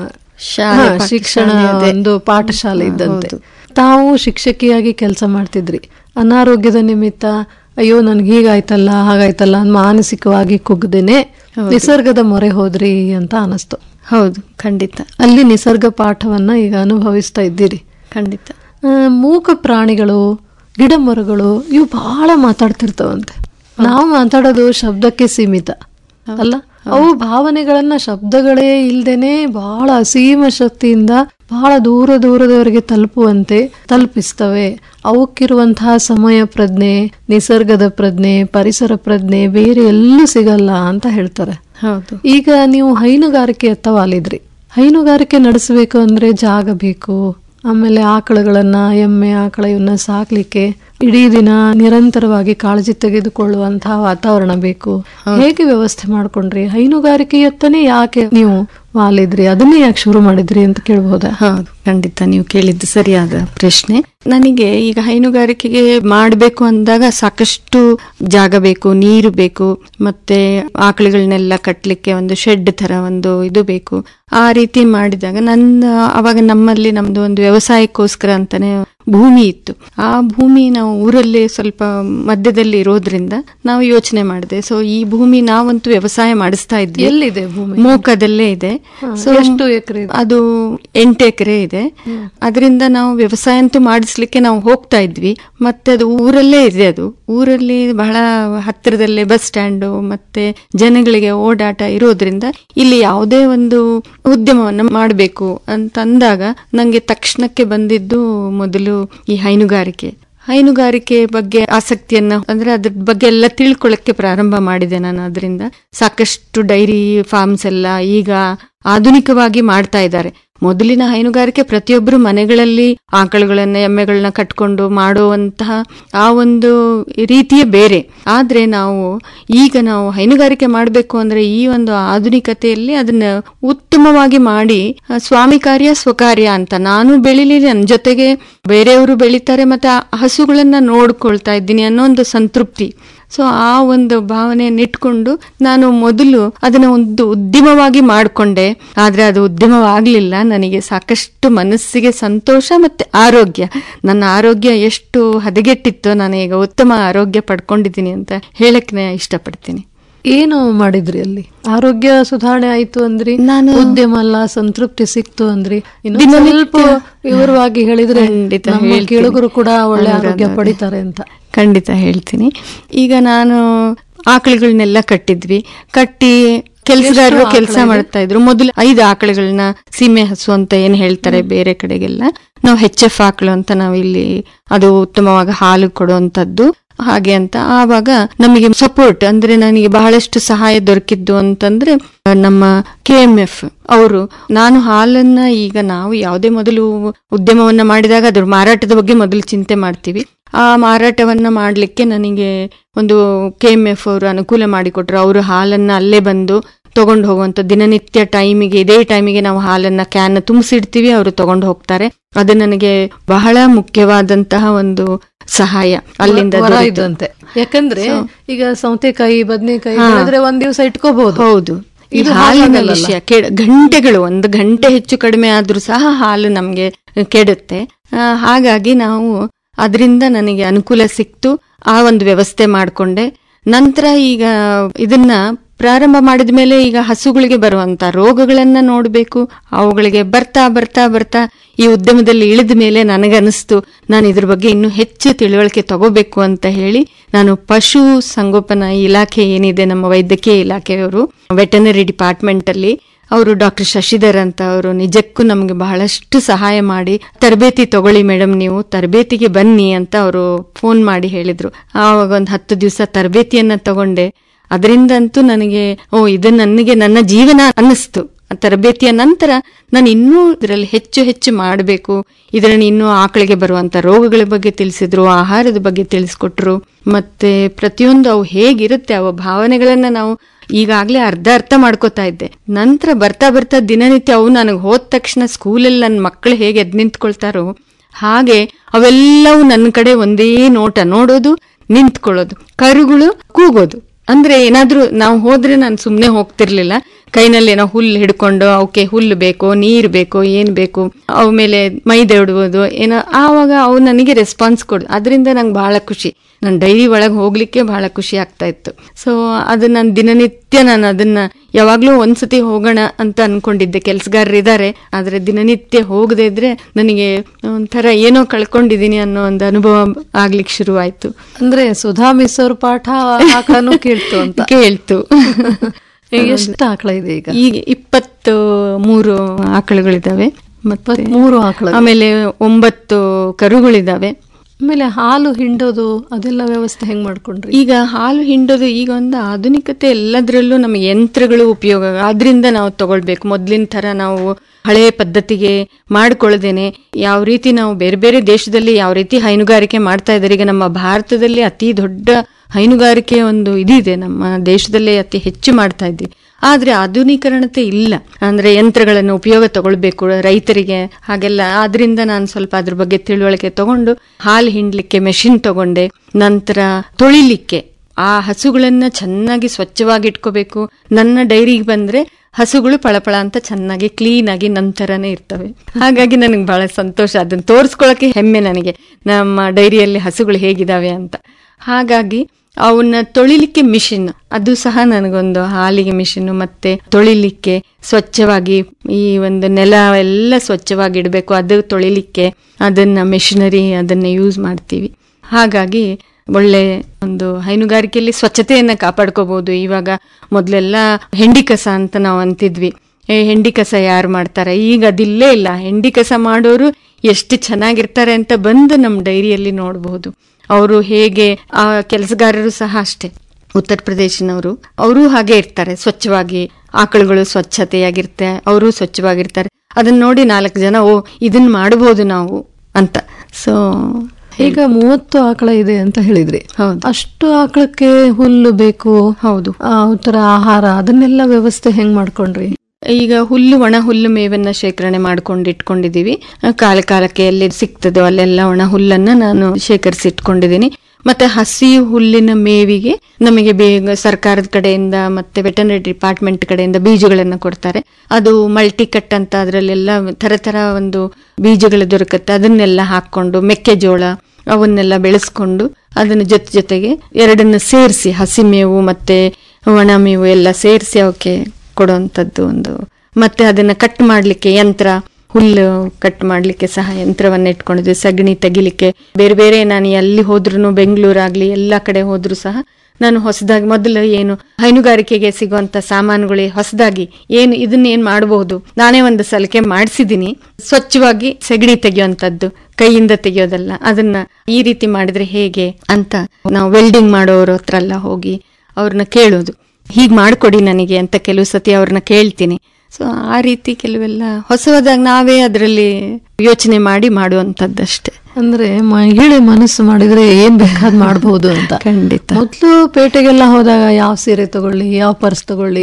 ಶಾಲೆ, ಹಾ, ಶಿಕ್ಷಣ ಪಾಠಶಾಲೆ ಅದೇ. ಒಂದು ಪಾಠಶಾಲೆ ಇದ್ದಂತೆ ಹೌದು. ತಾವು ಶಿಕ್ಷಕಿಯಾಗಿ ಕೆಲಸ ಮಾಡ್ತಿದ್ರಿ ಅನಾರೋಗ್ಯದ ನಿಮಿತ್ತ ಅಯ್ಯೋ ನನ್ಗೆ ಹೀಗಾಯ್ತಲ್ಲ ಹಾಗಾಯ್ತಲ್ಲ ಅಂತ ಮಾನಸಿಕವಾಗಿ ಕುಗ್ದೇನೆ ನಿಸರ್ಗದ ಮೊರೆ ಹೋದ್ರಿ ಅಂತ ಅನಿಸ್ತು ಹೌದು ಖಂಡಿತ ಅಲ್ಲಿ ನಿಸರ್ಗ ಪಾಠವನ್ನ ಈಗ ಅನುಭವಿಸ್ತಾ ಇದ್ದೀರಿ ಖಂಡಿತ ಆ, ಮೂಕ ಪ್ರಾಣಿಗಳು ಗಿಡ ಮರಗಳು ಇವು ಬಹಳ ಮಾತಾಡ್ತಿರ್ತಾವಂತೆ ನಾವು ಮಾತಾಡೋದು ಶಬ್ದಕ್ಕೆ ಸೀಮಿತ ಅಲ್ಲ ಅವು ಭಾವನೆಗಳನ್ನ ಶಬ್ದಗಳೇ ಇಲ್ದೇನೆ ಬಹಳ ಅಸೀಮ ಶಕ್ತಿಯಿಂದ ಬಹಳ ದೂರ ದೂರದವರೆಗೆ ತಲುಪುವಂತೆ ತಲುಪಿಸ್ತವೆ ಅವಕ್ಕಿರುವಂತಹ ಸಮಯ ಪ್ರಜ್ಞೆ ನಿಸರ್ಗದ ಪ್ರಜ್ಞೆ ಪರಿಸರ ಪ್ರಜ್ಞೆ ಬೇರೆ ಎಲ್ಲೂ ಸಿಗಲ್ಲ ಅಂತ ಹೇಳ್ತಾರೆ ಹೌದು ಈಗ ನೀವು ಹೈನುಗಾರಿಕೆಯತ್ತ ವಾಲಿದ್ರಿ ಹೈನುಗಾರಿಕೆ ನಡೆಸಬೇಕು ಅಂದ್ರೆ ಜಾಗ ಬೇಕು ಆಮೇಲೆ ಆಕಳುಗಳನ್ನ ಎಮ್ಮೆ ಆಕಳ ಇವನ್ನ ಸಾಕ್ಲಿಕ್ಕೆ ಇಡೀ ದಿನ ನಿರಂತರವಾಗಿ ಕಾಳಜಿ ತೆಗೆದುಕೊಳ್ಳುವಂತಹ ವಾತಾವರಣ ಬೇಕು ಹೇಗೆ ವ್ಯವಸ್ಥೆ ಮಾಡ್ಕೊಂಡ್ರಿ ಹೈನುಗಾರಿಕೆಯತ್ತನೇ ಯಾಕೆ ನೀವು ವಾಲಿದ್ರಿ ಅದನ್ನೇ ಯಾಕೆ ಶುರು ಮಾಡಿದ್ರಿ ಅಂತ ಕೇಳ್ಬೋದಾ ಹೌದು ಖಂಡಿತ ನೀವು ಕೇಳಿದ್ದು ಸರಿಯಾದ ಪ್ರಶ್ನೆ ನನಗೆ ಈಗ ಹೈನುಗಾರಿಕೆಗೆ ಮಾಡಬೇಕು ಅಂದಾಗ ಸಾಕಷ್ಟು ಜಾಗ ಬೇಕು ನೀರು ಬೇಕು ಮತ್ತೆ ಆಕಳುಗಳನ್ನೆಲ್ಲ ಕಟ್ಟಲಿಕ್ಕೆ ಒಂದು ಶೆಡ್ ತರ ಒಂದು ಇದು ಬೇಕು ಆ ರೀತಿ ಮಾಡಿದಾಗ ನನ್ನ ಅವಾಗ ನಮ್ಮಲ್ಲಿ ನಮ್ದು ಒಂದು ವ್ಯವಸಾಯಕ್ಕೋಸ್ಕರ ಅಂತಾನೆ ಭೂಮಿ ಇತ್ತು ಆ ಭೂಮಿ ನಾವು ಊರಲ್ಲೇ ಸ್ವಲ್ಪ ಮಧ್ಯದಲ್ಲಿ ಇರೋದ್ರಿಂದ ನಾವು ಯೋಚನೆ ಮಾಡಿದೆ ಸೊ ಈ ಭೂಮಿ ನಾವಂತೂ ವ್ಯವಸಾಯ ಮಾಡಿಸ್ತಾ ಇದ್ವಿ ಎಲ್ಲಿದೆ ಭೂಮಿ ಮೋಕದಲ್ಲೇ ಇದೆ ಸೊ ಎಷ್ಟು ಎಕರೆ ಅದು ಎಂಟು ಎಕರೆ ಇದೆ ಅದರಿಂದ ನಾವು ವ್ಯವಸಾಯ ಅಂತೂ ಮಾಡಿಸ್ಲಿಕ್ಕೆ ನಾವು ಹೋಗ್ತಾ ಇದ್ವಿ ಮತ್ತೆ ಅದು ಊರಲ್ಲೇ ಇದೆ ಅದು ಊರಲ್ಲಿ ಬಹಳ ಹತ್ತಿರದಲ್ಲೇ ಬಸ್ ಸ್ಟ್ಯಾಂಡು ಮತ್ತೆ ಜನಗಳಿಗೆ ಓಡಾಟ ಇರೋದ್ರಿಂದ ಇಲ್ಲಿ ಯಾವುದೇ ಒಂದು ಉದ್ಯಮವನ್ನು ಮಾಡಬೇಕು ಅಂತ ಅಂದಾಗ ನಂಗೆ ತಕ್ಷಣಕ್ಕೆ ಬಂದಿದ್ದು ಮೊದಲು ಈ ಹೈನುಗಾರಿಕೆ ಹೈನುಗಾರಿಕೆ ಬಗ್ಗೆ ಆಸಕ್ತಿಯನ್ನ ಅಂದ್ರೆ ಅದ್ರ ಬಗ್ಗೆ ಎಲ್ಲ ತಿಳ್ಕೊಳ್ಳಕ್ಕೆ ಪ್ರಾರಂಭ ಮಾಡಿದೆ ನಾನು ಅದರಿಂದ ಸಾಕಷ್ಟು ಡೈರಿ ಫಾರ್ಮ್ಸ್ ಎಲ್ಲ ಈಗ ಆಧುನಿಕವಾಗಿ ಮಾಡ್ತಾ ಇದ್ದಾರೆ ಮೊದಲಿನ ಹೈನುಗಾರಿಕೆ ಪ್ರತಿಯೊಬ್ಬರು ಮನೆಗಳಲ್ಲಿ ಆಕಳುಗಳನ್ನ ಎಮ್ಮೆಗಳನ್ನ ಕಟ್ಕೊಂಡು ಮಾಡುವಂತಹ ಆ ಒಂದು ರೀತಿಯೇ ಬೇರೆ ಆದ್ರೆ ನಾವು ಈಗ ನಾವು ಹೈನುಗಾರಿಕೆ ಮಾಡಬೇಕು ಅಂದ್ರೆ ಈ ಒಂದು ಆಧುನಿಕತೆಯಲ್ಲಿ ಅದನ್ನ ಉತ್ತಮವಾಗಿ ಮಾಡಿ ಆ, ಸ್ವಾಮಿ ಕಾರ್ಯ ಸ್ವಕಾರ್ಯ ಅಂತ ನಾನು ಬೆಳಿಲಿ ನನ್ನ ಜೊತೆಗೆ ಬೇರೆಯವರು ಬೆಳಿತಾರೆ ಮತ್ತೆ ಆ ಹಸುಗಳನ್ನ ನೋಡ್ಕೊಳ್ತಾ ಇದ್ದೀನಿ ಅನ್ನೋ ಒಂದು ಸಂತೃಪ್ತಿ ಸೊ ಆ ಒಂದು ಭಾವನೆಯನ್ನು ಇಟ್ಕೊಂಡು ನಾನು ಮೊದಲು ಅದನ್ನ ಒಂದು ಉದ್ಯಮವಾಗಿ ಮಾಡಿಕೊಂಡೆ ಆದ್ರೆ ಅದು ಉದ್ಯಮವಾಗ್ಲಿಲ್ಲ ನನಗೆ ಸಾಕಷ್ಟು ಮನಸ್ಸಿಗೆ ಸಂತೋಷ ಮತ್ತೆ ಆರೋಗ್ಯ ನನ್ನ ಆರೋಗ್ಯ ಎಷ್ಟು ಹದಗೆಟ್ಟಿತ್ತು ನಾನು ಈಗ ಉತ್ತಮ ಆರೋಗ್ಯ ಪಡ್ಕೊಂಡಿದ್ದೀನಿ ಅಂತ ಹೇಳಕ್ ನಾ ಇಷ್ಟಪಡ್ತೀನಿ ಏನು ಮಾಡಿದ್ರಿ ಅಲ್ಲಿ ಆರೋಗ್ಯ ಸುಧಾರಣೆ ಆಯ್ತು ಅಂದ್ರಿ ನಾನು- ಉದ್ಯಮ ಅಲ್ಲ ಸಂತೃಪ್ತಿ ಸಿಕ್ತು ಅಂದ್ರಿ ಇನ್ನು ದಿನನಿತ್ಯ- ಸ್ವಲ್ಪ ವಿವರವಾಗಿ ಹೇಳಿದ್ರೆ ಖಂಡಿತ ನಮ್ಮ ಹೇಳ್ತೀನಿ. ಕೇಳುಗರು ಕೂಡ ಒಳ್ಳೆ ಅನುರಾಧ ಆರೋಗ್ಯ ಅವರೇ. ಪಡಿತಾರೆ ಅಂತ ಖಂಡಿತ ಹೇಳ್ತೀನಿ ಈಗ ನಾನು ಆಕಳುಗಳನ್ನೆಲ್ಲ ಕಟ್ಟಿದ್ವಿ ಕಟ್ಟಿ ಕೆಲಸಗಾರರು ಎಷ್ಟು ಕೆಲಸ ಆಕಳ ಇದೆ? ಮಾಡ್ತಾ ಇದ್ರು ಮೊದಲು ಐದು ಆಕಳುಗಳನ್ನ ಸೀಮೆ ಹಸು ಅಂತ ಏನ್ ಹೇಳ್ತಾರೆ ಬೇರೆ ಕಡೆಗೆಲ್ಲ ನಾವು ಹೆಚ್ ಎಫ್ ಆಕಳು ಅಂತ ನಾವು ಇಲ್ಲಿ ಅದು ಉತ್ತಮವಾಗಿ ಹಾಲು ಕೊಡುವಂತದ್ದು ಹಾಗೆ ಅಂತ ಆವಾಗ ನಮಗೆ ಸಪೋರ್ಟ್ ಅಂದ್ರೆ ನನಗೆ ಬಹಳಷ್ಟು ಸಹಾಯ ದೊರಕಿದ್ದು ಅಂತಂದ್ರೆ ಆ, ನಮ್ಮ ಕೆ ಎಂ ಎಫ್ ಅವರು ನಾನು ಹಾಲನ್ನ ಈಗ ನಾವು ಯಾವುದೇ ಮೊದಲು ಉದ್ಯಮವನ್ನ ಮಾಡಿದಾಗ ಅದ್ರ ಮಾರಾಟದ ಬಗ್ಗೆ ಮೊದಲು ಚಿಂತೆ ಮಾಡ್ತೀವಿ ಆ ಮಾರಾಟವನ್ನ ಮಾಡ್ಲಿಕ್ಕೆ ನನಗೆ ಒಂದು ಕೆ ಎಂ ಎಫ್ ಅವರು ಅನುಕೂಲ ಮಾಡಿಕೊಟ್ರು ಅವರು ಹಾಲನ್ನ ಅಲ್ಲೇ ಬಂದು ತಗೊಂಡು ಹೋಗುವಂತ ದಿನನಿತ್ಯ ಟೈಮಿಗೆ ಇದೇ ಟೈಮಿಗೆ ನಾವು ಹಾಲನ್ನ ಕ್ಯಾನ್ ತುಂಬಿಸಿಡ್ತೀವಿ ಅವರು ತಗೊಂಡು ಹೋಗ್ತಾರೆ ಅದು ನನಗೆ ಬಹಳ ಮುಖ್ಯವಾದಂತಹ ಒಂದು ಸಹಾಯ ಅಲ್ಲಿಂದ ವರ ದೊರೆತು. ಇದ್ದಂತೆ ಯಾಕಂದ್ರೆ So- ಈಗ ಸೌತೆಕಾಯಿ ಬದನೆಕಾಯಿ ಹಾ. ಬೆಳೆದ್ರೆ ಒಂದ್ ದಿವಸ ಇಟ್ಕೋಬಹುದು ಹೌದು ಈ ಇದು ಹಾಲಿನ ಹಾಗಾಗಲ್ಲ. ವಿಷಯ ಕೆಡ ಗಂಟೆಗಳು ಒಂದು ಗಂಟೆ ಹೆಚ್ಚು ಕಡಿಮೆ ಆದ್ರೂ ಸಹ ಹಾಲು ನಮ್ಗೆ ಕೆಡುತ್ತೆ ಆ, ಹಾಗಾಗಿ ನಾವು ಅದರಿಂದ ನನಗೆ ಅನುಕೂಲ ಸಿಕ್ತು ಆ ಒಂದು ವ್ಯವಸ್ಥೆ ಮಾಡ್ಕೊಂಡೆ ನಂತರ ಈಗ ಇದನ್ನ ಪ್ರಾರಂಭ ಮಾಡಿದ ಮೇಲೆ ಈಗ ಹಸುಗಳಿಗೆ ಬರುವಂತ ರೋಗಗಳನ್ನ ನೋಡಬೇಕು ಅವುಗಳಿಗೆ ಬರ್ತಾ ಬರ್ತಾ ಬರ್ತಾ ಈ ಉದ್ಯಮದಲ್ಲಿ ಇಳಿದ ಮೇಲೆ ನನಗನ್ನಿಸ್ತು ನಾನು ಇದ್ರ ಬಗ್ಗೆ ಇನ್ನೂ ಹೆಚ್ಚು ತಿಳುವಳಿಕೆ ತಗೋಬೇಕು ಅಂತ ಹೇಳಿ ನಾನು ಪಶು ಸಂಗೋಪನಾ ಇಲಾಖೆ ಏನಿದೆ ನಮ್ಮ ವೈದ್ಯಕೀಯ ಇಲಾಖೆಯವರು ವೆಟನರಿ ಡಿಪಾರ್ಟ್ಮೆಂಟ್ ಅಲ್ಲಿ ಅವರು ಡಾಕ್ಟರ್ ಶಶಿಧರ್ ಅಂತ ಅವರು ನಿಜಕ್ಕೂ ನಮಗೆ ಬಹಳಷ್ಟು ಸಹಾಯ ಮಾಡಿ ತರಬೇತಿ ತಗೊಳ್ಳಿ ಮೇಡಮ್ ನೀವು ತರಬೇತಿಗೆ ಬನ್ನಿ ಅಂತ ಅವರು ಫೋನ್ ಮಾಡಿ ಹೇಳಿದ್ರು ಆವಾಗ ಒಂದು ಹತ್ತು ದಿವಸ ತರಬೇತಿಯನ್ನ ತಗೊಂಡೆ ಅದರಿಂದಂತೂ ನನಗೆ ಓ ಇದು ನನಗೆ ನನ್ನ ಜೀವನ ಅನ್ನಿಸ್ತು ಆ ತರಬೇತಿಯ ನಂತರ ನಾನು ಇನ್ನೂ ಇದರಲ್ಲಿ ಹೆಚ್ಚು ಹೆಚ್ಚು ಮಾಡಬೇಕು ಇದರಲ್ಲಿ ಇನ್ನೂ ಆಕಳಿಗೆ ಬರುವಂತ ರೋಗಗಳ ಬಗ್ಗೆ ತಿಳಿಸಿದ್ರು ಆಹಾರದ ಬಗ್ಗೆ ತಿಳಿಸ್ಕೊಟ್ರು ಮತ್ತೆ ಪ್ರತಿಯೊಂದು ಅವು ಹೇಗಿರುತ್ತೆ ಅವ ಭಾವನೆಗಳನ್ನ ನಾವು ಈಗಾಗಲೇ ಅರ್ಧ ಅರ್ಥ ಮಾಡ್ಕೋತಾ ಇದ್ದೆ ನಂತರ ಬರ್ತಾ ಬರ್ತಾ ದಿನನಿತ್ಯ ಅವು ನನಗೆ ಹೋದ ತಕ್ಷಣ ಸ್ಕೂಲಲ್ಲಿ ನನ್ನ ಮಕ್ಕಳು ಹೇಗೆ ಎದ್ ನಿಂತ್ಕೊಳ್ತಾರೋ ಹಾಗೆ ಅವೆಲ್ಲವೂ ನನ್ನ ಕಡೆ ಒಂದೇ ನೋಟ ನೋಡೋದು ನಿಂತ್ಕೊಳ್ಳೋದು ಕರುಗಳು ಕೂಗೋದು ಅಂದ್ರೆ ಏನಾದ್ರೂ ನಾವು ಹೋದ್ರೆ ನಾನು ಸುಮ್ಮನೆ ಹೋಗ್ತಿರ್ಲಿಲ್ಲ ಕೈನಲ್ಲಿ ಏನೋ ಹುಲ್ಲು ಹಿಡ್ಕೊಂಡು ಅವಕ್ಕೆ ಹುಲ್ಲು ಬೇಕೋ ನೀರು ಬೇಕೋ ಏನ್ ಬೇಕು ಅವ ಮೇಲೆ ಮೈ ದೊಡ್ಬೋದು ಏನೋ ಆವಾಗ ಅವು ನನಗೆ ರೆಸ್ಪಾನ್ಸ್ ಕೊಡು ಅದರಿಂದ ನಂಗೆ ಬಹಳ ಖುಷಿ ನನ್ನ ಡೈರಿ ಒಳಗೆ ಹೋಗ್ಲಿಕ್ಕೆ ಬಹಳ ಖುಷಿ ಆಗ್ತಾ ಇತ್ತು ಸೊ ಅದು ನಾನು ದಿನನಿತ್ಯ ನಾನು ಅದನ್ನ ಯಾವಾಗ್ಲೂ ಒಂದ್ಸತಿ ಹೋಗೋಣ ಅಂತ ಅನ್ಕೊಂಡಿದ್ದೆ ಕೆಲ್ಸಗಾರರು ಇದ್ದಾರೆ ಆದ್ರೆ ದಿನನಿತ್ಯ ಹೋಗದೆ ಇದ್ರೆ ನನಗೆ ಒಂಥರ ಏನೋ ಕಳ್ಕೊಂಡಿದೀನಿ ಅನ್ನೋ ಒಂದು ಅನುಭವ ಆಗ್ಲಿಕ್ಕೆ ಶುರುವಾಯ್ತು ಅಂದ್ರೆ ಸುಧಾ ಮಿಸ್ ಅವ್ರ ಪಾಠ ಆಕಳನು ಕೇಳ್ತು ಅಂತ ಕೇಳ್ತು ಎಷ್ಟು ಆಕಳ ಇದೆ ಈಗ ಈಗ ಇಪ್ಪತ್ತು ಮೂರು ಆಕಳುಗಳಿದಾವೆ ಮತ್ತೆ ಮೂರು ಆಕಳ ಆಮೇಲೆ ಒಂಬತ್ತು ಕರುಗಳಿದಾವೆ ಆಮೇಲೆ ಹಾಲು ಹಿಂಡೋದು ಅದೆಲ್ಲ ವ್ಯವಸ್ಥೆ ಹೆಂಗ್ ಮಾಡ್ಕೊಂಡ್ರಿ ಈಗ ಹಾಲು ಹಿಂಡೋದು ಈಗ ಒಂದು ಆಧುನಿಕತೆ ಎಲ್ಲದರಲ್ಲೂ ನಮಗೆ ಯಂತ್ರಗಳು ಉಪಯೋಗ ಆದ್ರಿಂದ ನಾವು ತಗೊಳ್ಬೇಕು ಮೊದ್ಲಿನ ತರ ನಾವು ಹಳೆ ಪದ್ಧತಿಗೆ ಮಾಡ್ಕೊಳ್ಳದೇನೆ ಯಾವ ರೀತಿ ನಾವು ಬೇರೆ ಬೇರೆ ದೇಶದಲ್ಲಿ ಯಾವ ರೀತಿ ಹೈನುಗಾರಿಕೆ ಮಾಡ್ತಾ ಇದ್ದಾರೆ ಈಗ ನಮ್ಮ ಭಾರತದಲ್ಲಿ ಅತಿ ದೊಡ್ಡ ಹೈನುಗಾರಿಕೆ ಒಂದು ಇದಿದೆ ನಮ್ಮ ದೇಶದಲ್ಲೇ ಅತಿ ಹೆಚ್ಚು ಮಾಡ್ತಾ ಇದ್ದೀವಿ ಆದ್ರೆ ಆಧುನೀಕರಣತೆ ಇಲ್ಲ ಅಂದ್ರೆ ಯಂತ್ರಗಳನ್ನು ಉಪಯೋಗ ತಗೊಳ್ಬೇಕು ರೈತರಿಗೆ ಹಾಗೆಲ್ಲ ಆದ್ರಿಂದ ನಾನು ಸ್ವಲ್ಪ ಅದ್ರ ಬಗ್ಗೆ ತಿಳುವಳಿಕೆ ತಗೊಂಡು ಹಾಲು ಹಿಂಡ್ಲಿಕ್ಕೆ ಮೆಷಿನ್ ತಗೊಂಡೆ ನಂತರ ತೊಳಿಲಿಕ್ಕೆ ಆ ಹಸುಗಳನ್ನ ಚೆನ್ನಾಗಿ ಸ್ವಚ್ಛವಾಗಿ ಇಟ್ಕೋಬೇಕು ನನ್ನ ಡೈರಿಗೆ ಬಂದ್ರೆ ಹಸುಗಳು ಪಳಪಳ ಅಂತ ಚೆನ್ನಾಗಿ ಕ್ಲೀನ್ ಆಗಿ ನಂತರನೇ ಇರ್ತವೆ ಹಾಗಾಗಿ ನನಗೆ ಬಹಳ ಸಂತೋಷ ಅದನ್ನ ತೋರಿಸ್ಕೊಳಕ್ಕೆ ಹೆಮ್ಮೆ ನನಗೆ ನಮ್ಮ ಡೈರಿಯಲ್ಲಿ ಹಸುಗಳು ಹೇಗಿದಾವೆ ಅಂತ ಹಾಗಾಗಿ ಅವನ್ನ ತೊಳಿಲಿಕ್ಕೆ ಮಿಷಿನ್ ಅದು ಸಹ ನನಗೊಂದು ಹಾಲಿಗೆ ಮಿಷಿನ್ ಮತ್ತೆ ತೊಳಿಲಿಕ್ಕೆ ಸ್ವಚ್ಛವಾಗಿ ಈ ಒಂದು ನೆಲ ಎಲ್ಲ ಸ್ವಚ್ಛವಾಗಿ ಇಡಬೇಕು ಅದು ತೊಳಿಲಿಕ್ಕೆ ಅದನ್ನ ಮೆಷಿನರಿ ಅದನ್ನ ಯೂಸ್ ಮಾಡ್ತೀವಿ ಹಾಗಾಗಿ ಒಳ್ಳೆ ಒಂದು ಹೈನುಗಾರಿಕೆಯಲ್ಲಿ ಸ್ವಚ್ಛತೆಯನ್ನ ಕಾಪಾಡ್ಕೋಬಹುದು ಇವಾಗ ಮೊದಲೆಲ್ಲ ಹೆಂಡಿ ಕಸ ಅಂತ ನಾವು ಅಂತಿದ್ವಿ ಏ ಹೆಂಡಿ ಕಸ ಯಾರು ಮಾಡ್ತಾರೆ ಈಗ ಅದಿಲ್ಲೇ ಇಲ್ಲ ಹೆಂಡಿ ಕಸ ಮಾಡೋರು ಎಷ್ಟು ಚೆನ್ನಾಗಿರ್ತಾರೆ ಅಂತ ಬಂದು ನಮ್ಮ ಡೈರಿಯಲ್ಲಿ ನೋಡಬಹುದು ಅವರು ಹೇಗೆ ಆ ಕೆಲಸಗಾರರು ಸಹ ಅಷ್ಟೇ ಉತ್ತರ ಪ್ರದೇಶನವರು ಅವರು ಹಾಗೆ ಇರ್ತಾರೆ ಸ್ವಚ್ಛವಾಗಿ ಆಕಳುಗಳು ಸ್ವಚ್ಛತೆಯಾಗಿರ್ತೆ ಅವರು ಸ್ವಚ್ಛವಾಗಿರ್ತಾರೆ ಅದನ್ನ ನೋಡಿ ನಾಲ್ಕು ಜನ ಓ ಇದನ್ನ ಮಾಡಬಹುದು ನಾವು ಅಂತ ಸೊ ಈಗ ಮೂವತ್ತು ಆಕಳ ಇದೆ ಅಂತ ಹೇಳಿದ್ರಿ ಹೌದು ಅಷ್ಟು ಆಕಳಕ್ಕೆ ಹುಲ್ಲು ಬೇಕು ಹೌದು ಆ ಉತ್ತರ ಆಹಾರ ಅದನ್ನೆಲ್ಲ ವ್ಯವಸ್ಥೆ ಹೆಂಗ್ ಮಾಡ್ಕೊಂಡ್ರಿ ಈಗ ಹುಲ್ಲು ಒಣ ಹುಲ್ಲು ಮೇವನ್ನ ಶೇಖರಣೆ ಮಾಡ್ಕೊಂಡು ಇಟ್ಕೊಂಡಿದೀವಿ ಕಾಲ ಕಾಲಕ್ಕೆ ಎಲ್ಲಿ ಸಿಗ್ತದೋ ಅಲ್ಲೆಲ್ಲ ಒಣ ಹುಲ್ಲನ್ನ ನಾನು ಶೇಖರಿಸಿ ಇಟ್ಕೊಂಡಿದ್ದೀನಿ ಮತ್ತೆ ಹಸಿ ಹುಲ್ಲಿನ ಮೇವಿಗೆ ನಮಗೆ ಬೇಗ ಸರ್ಕಾರದ ಕಡೆಯಿಂದ ಮತ್ತೆ ವೆಟನರಿ ಡಿಪಾರ್ಟ್ಮೆಂಟ್ ಕಡೆಯಿಂದ ಬೀಜಗಳನ್ನ ಕೊಡ್ತಾರೆ ಅದು ಮಲ್ಟಿ ಕಟ್ ಅಂತ ಅದರಲ್ಲೆಲ್ಲ ತರ ತರ ಒಂದು ಬೀಜಗಳು ದೊರಕುತ್ತೆ ಅದನ್ನೆಲ್ಲ ಹಾಕೊಂಡು ಮೆಕ್ಕೆಜೋಳ ಅವನ್ನೆಲ್ಲ ಬೆಳೆಸ್ಕೊಂಡು ಅದನ್ನ ಜೊತೆ ಜೊತೆಗೆ ಎರಡನ್ನ ಸೇರಿಸಿ ಹಸಿ ಮೇವು ಮತ್ತೆ ಒಣ ಮೇವು ಎಲ್ಲ ಸೇರಿಸಿ ಅವಕ್ಕೆ ಕೊಡುವಂಥದ್ದು ಒಂದು ಮತ್ತೆ ಅದನ್ನ ಕಟ್ ಮಾಡ್ಲಿಕ್ಕೆ ಯಂತ್ರ ಹುಲ್ಲು ಕಟ್ ಮಾಡ್ಲಿಕ್ಕೆ ಸಹ ಯಂತ್ರವನ್ನ ಇಟ್ಕೊಂಡಿದ್ವಿ ಸಗಣಿ ತೆಗಿಲಿಕ್ಕೆ ಬೇರೆ ಬೇರೆ ನಾನು ಎಲ್ಲಿ ಹೋದ್ರು ಬೆಂಗಳೂರಾಗ್ಲಿ ಎಲ್ಲಾ ಕಡೆ ಹೋದ್ರು ಸಹ ನಾನು ಹೊಸದಾಗಿ ಮೊದಲು ಏನು ಹೈನುಗಾರಿಕೆಗೆ ಸಿಗುವಂತ ಸಾಮಾನುಗಳು ಹೊಸದಾಗಿ ಏನು ಇದನ್ನ ಏನ್ ಮಾಡಬಹುದು ನಾನೇ ಒಂದು ಸಲಿಕೆ ಮಾಡಿಸಿದೀನಿ ಸ್ವಚ್ಛವಾಗಿ ಸಗಣಿ ತೆಗೆಯುವಂತದ್ದು ಕೈಯಿಂದ ತೆಗೆಯೋದಲ್ಲ ಅದನ್ನ ಈ ರೀತಿ ಮಾಡಿದ್ರೆ ಹೇಗೆ ಅಂತ ನಾವು ವೆಲ್ಡಿಂಗ್ ಮಾಡೋರ ಹತ್ರ ಎಲ್ಲ ಹೋಗಿ ಅವ್ರನ್ನ ಕೇಳೋದು ಹೀಗ್ ಮಾಡ್ಕೊಡಿ ನನಗೆ ಅಂತ ಕೆಲವು ಸತಿ ಅವ್ರನ್ನ ಕೇಳ್ತೀನಿ ಸೊ ಆ ರೀತಿ ಕೆಲವೆಲ್ಲ ಹೊಸದಾಗಿ ನಾವೇ ಅದರಲ್ಲಿ ಯೋಚನೆ ಮಾಡಿ ಮಾಡುವಂತದ್ದಷ್ಟೇ ಅಂದ್ರೆ ಮಹಿಳೆ ಮನಸ್ಸು ಮಾಡಿದ್ರೆ ಏನ್ ಬೇಕಾದ್ ಮಾಡಬಹುದು ಅಂತ ಖಂಡಿತ ಮೊದ್ಲು ಪೇಟೆಗೆಲ್ಲ ಹೋದಾಗ ಯಾವ ಸೀರೆ ತಗೊಳ್ಳಿ ಯಾವ ಪರ್ಸ್ ತಗೊಳ್ಳಿ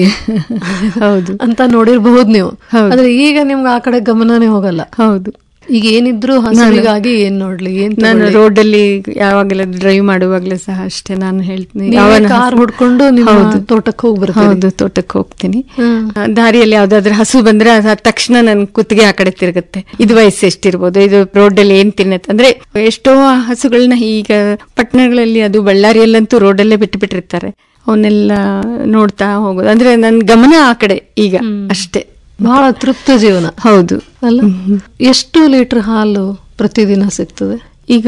ಹೌದು ಅಂತ ನೋಡಿರ್ಬಹುದು ನೀವು ಹೌದು. ಆದ್ರೆ ಈಗ ನಿಮ್ಗೆ ಆ ಕಡೆ ಗಮನನೇ ಹೋಗಲ್ಲ ಹೌದು ಈಗ ಏನಿದ್ರು ಹಸುವಿಗಾಗಿ ಏನ್ ನೋಡ್ಲಿ ಏನ್ ನಾನು ತಗೊಳ್ಳಿ? ರೋಡಲ್ಲಿ ಯಾವಾಗಲೂ ಡ್ರೈವ್ ಮಾಡುವಾಗಲೂ ಸಹ ಅಷ್ಟೇ ನಾನು ಹೇಳ್ತೀನಿ ನೀವೇ ಯಾವನ ಕಾರ್ ಹಸು- ಹುಡ್ಕೊಂಡು ನಿಮ್ಮ ಹೌದು. ತೋಟಕ್ಕೆ ಹೋಗಿ ಬರ್ತೀರಿ ಹೌದು ತೋಟಕ್ಕೆ ಹೋಗ್ತೀನಿ ಹ್ಮ್. ಆ, ದಾರಿಯಲ್ಲಿ ಯಾವ್ದಾದ್ರು ಹಸು ಬಂದ್ರೆ ಅದ್ ತಕ್ಷಣ ನನ್ ಕುತ್ತಿಗೆ ಆ ಕಡೆ ತಿರುಗುತ್ತೆ ಇದು ವಯಸ್ಸು ಎಷ್ಟಿರ್ಬೋದು ಇದು ರೋಡಲ್ಲಿ ಏನ್ ತಿನ್ನತ್ತೆ ಅಂದ್ರೆ ಎಷ್ಟೋ ಹಸುಗಳನ್ನ ಈಗ ಪಟ್ಟಣಗಳಲ್ಲಿ ಅದು ಬಳ್ಳಾರಿಯಲ್ಲಂತೂ ರೋಡಲ್ಲೇ ಬಿಟ್ಟು ಬಿಟ್ಟಿರ್ತಾರೆ ಅವನ್ನೆಲ್ಲ ನೋಡ್ತಾ ಹೋಗೋದು ಅಂದ್ರೆ ನನ್ ಗಮನ ಆ ಕಡೆ ಈಗ ಅಷ್ಟೇ ಬಹಳ ತೃಪ್ತ ಜೀವನ ಹೌದು ಅಲ್ಲ ಎಷ್ಟು ಲೀಟರ್ ಹಾಲು ಪ್ರತಿದಿನ ಸಿಗ್ತದೆ ಈಗ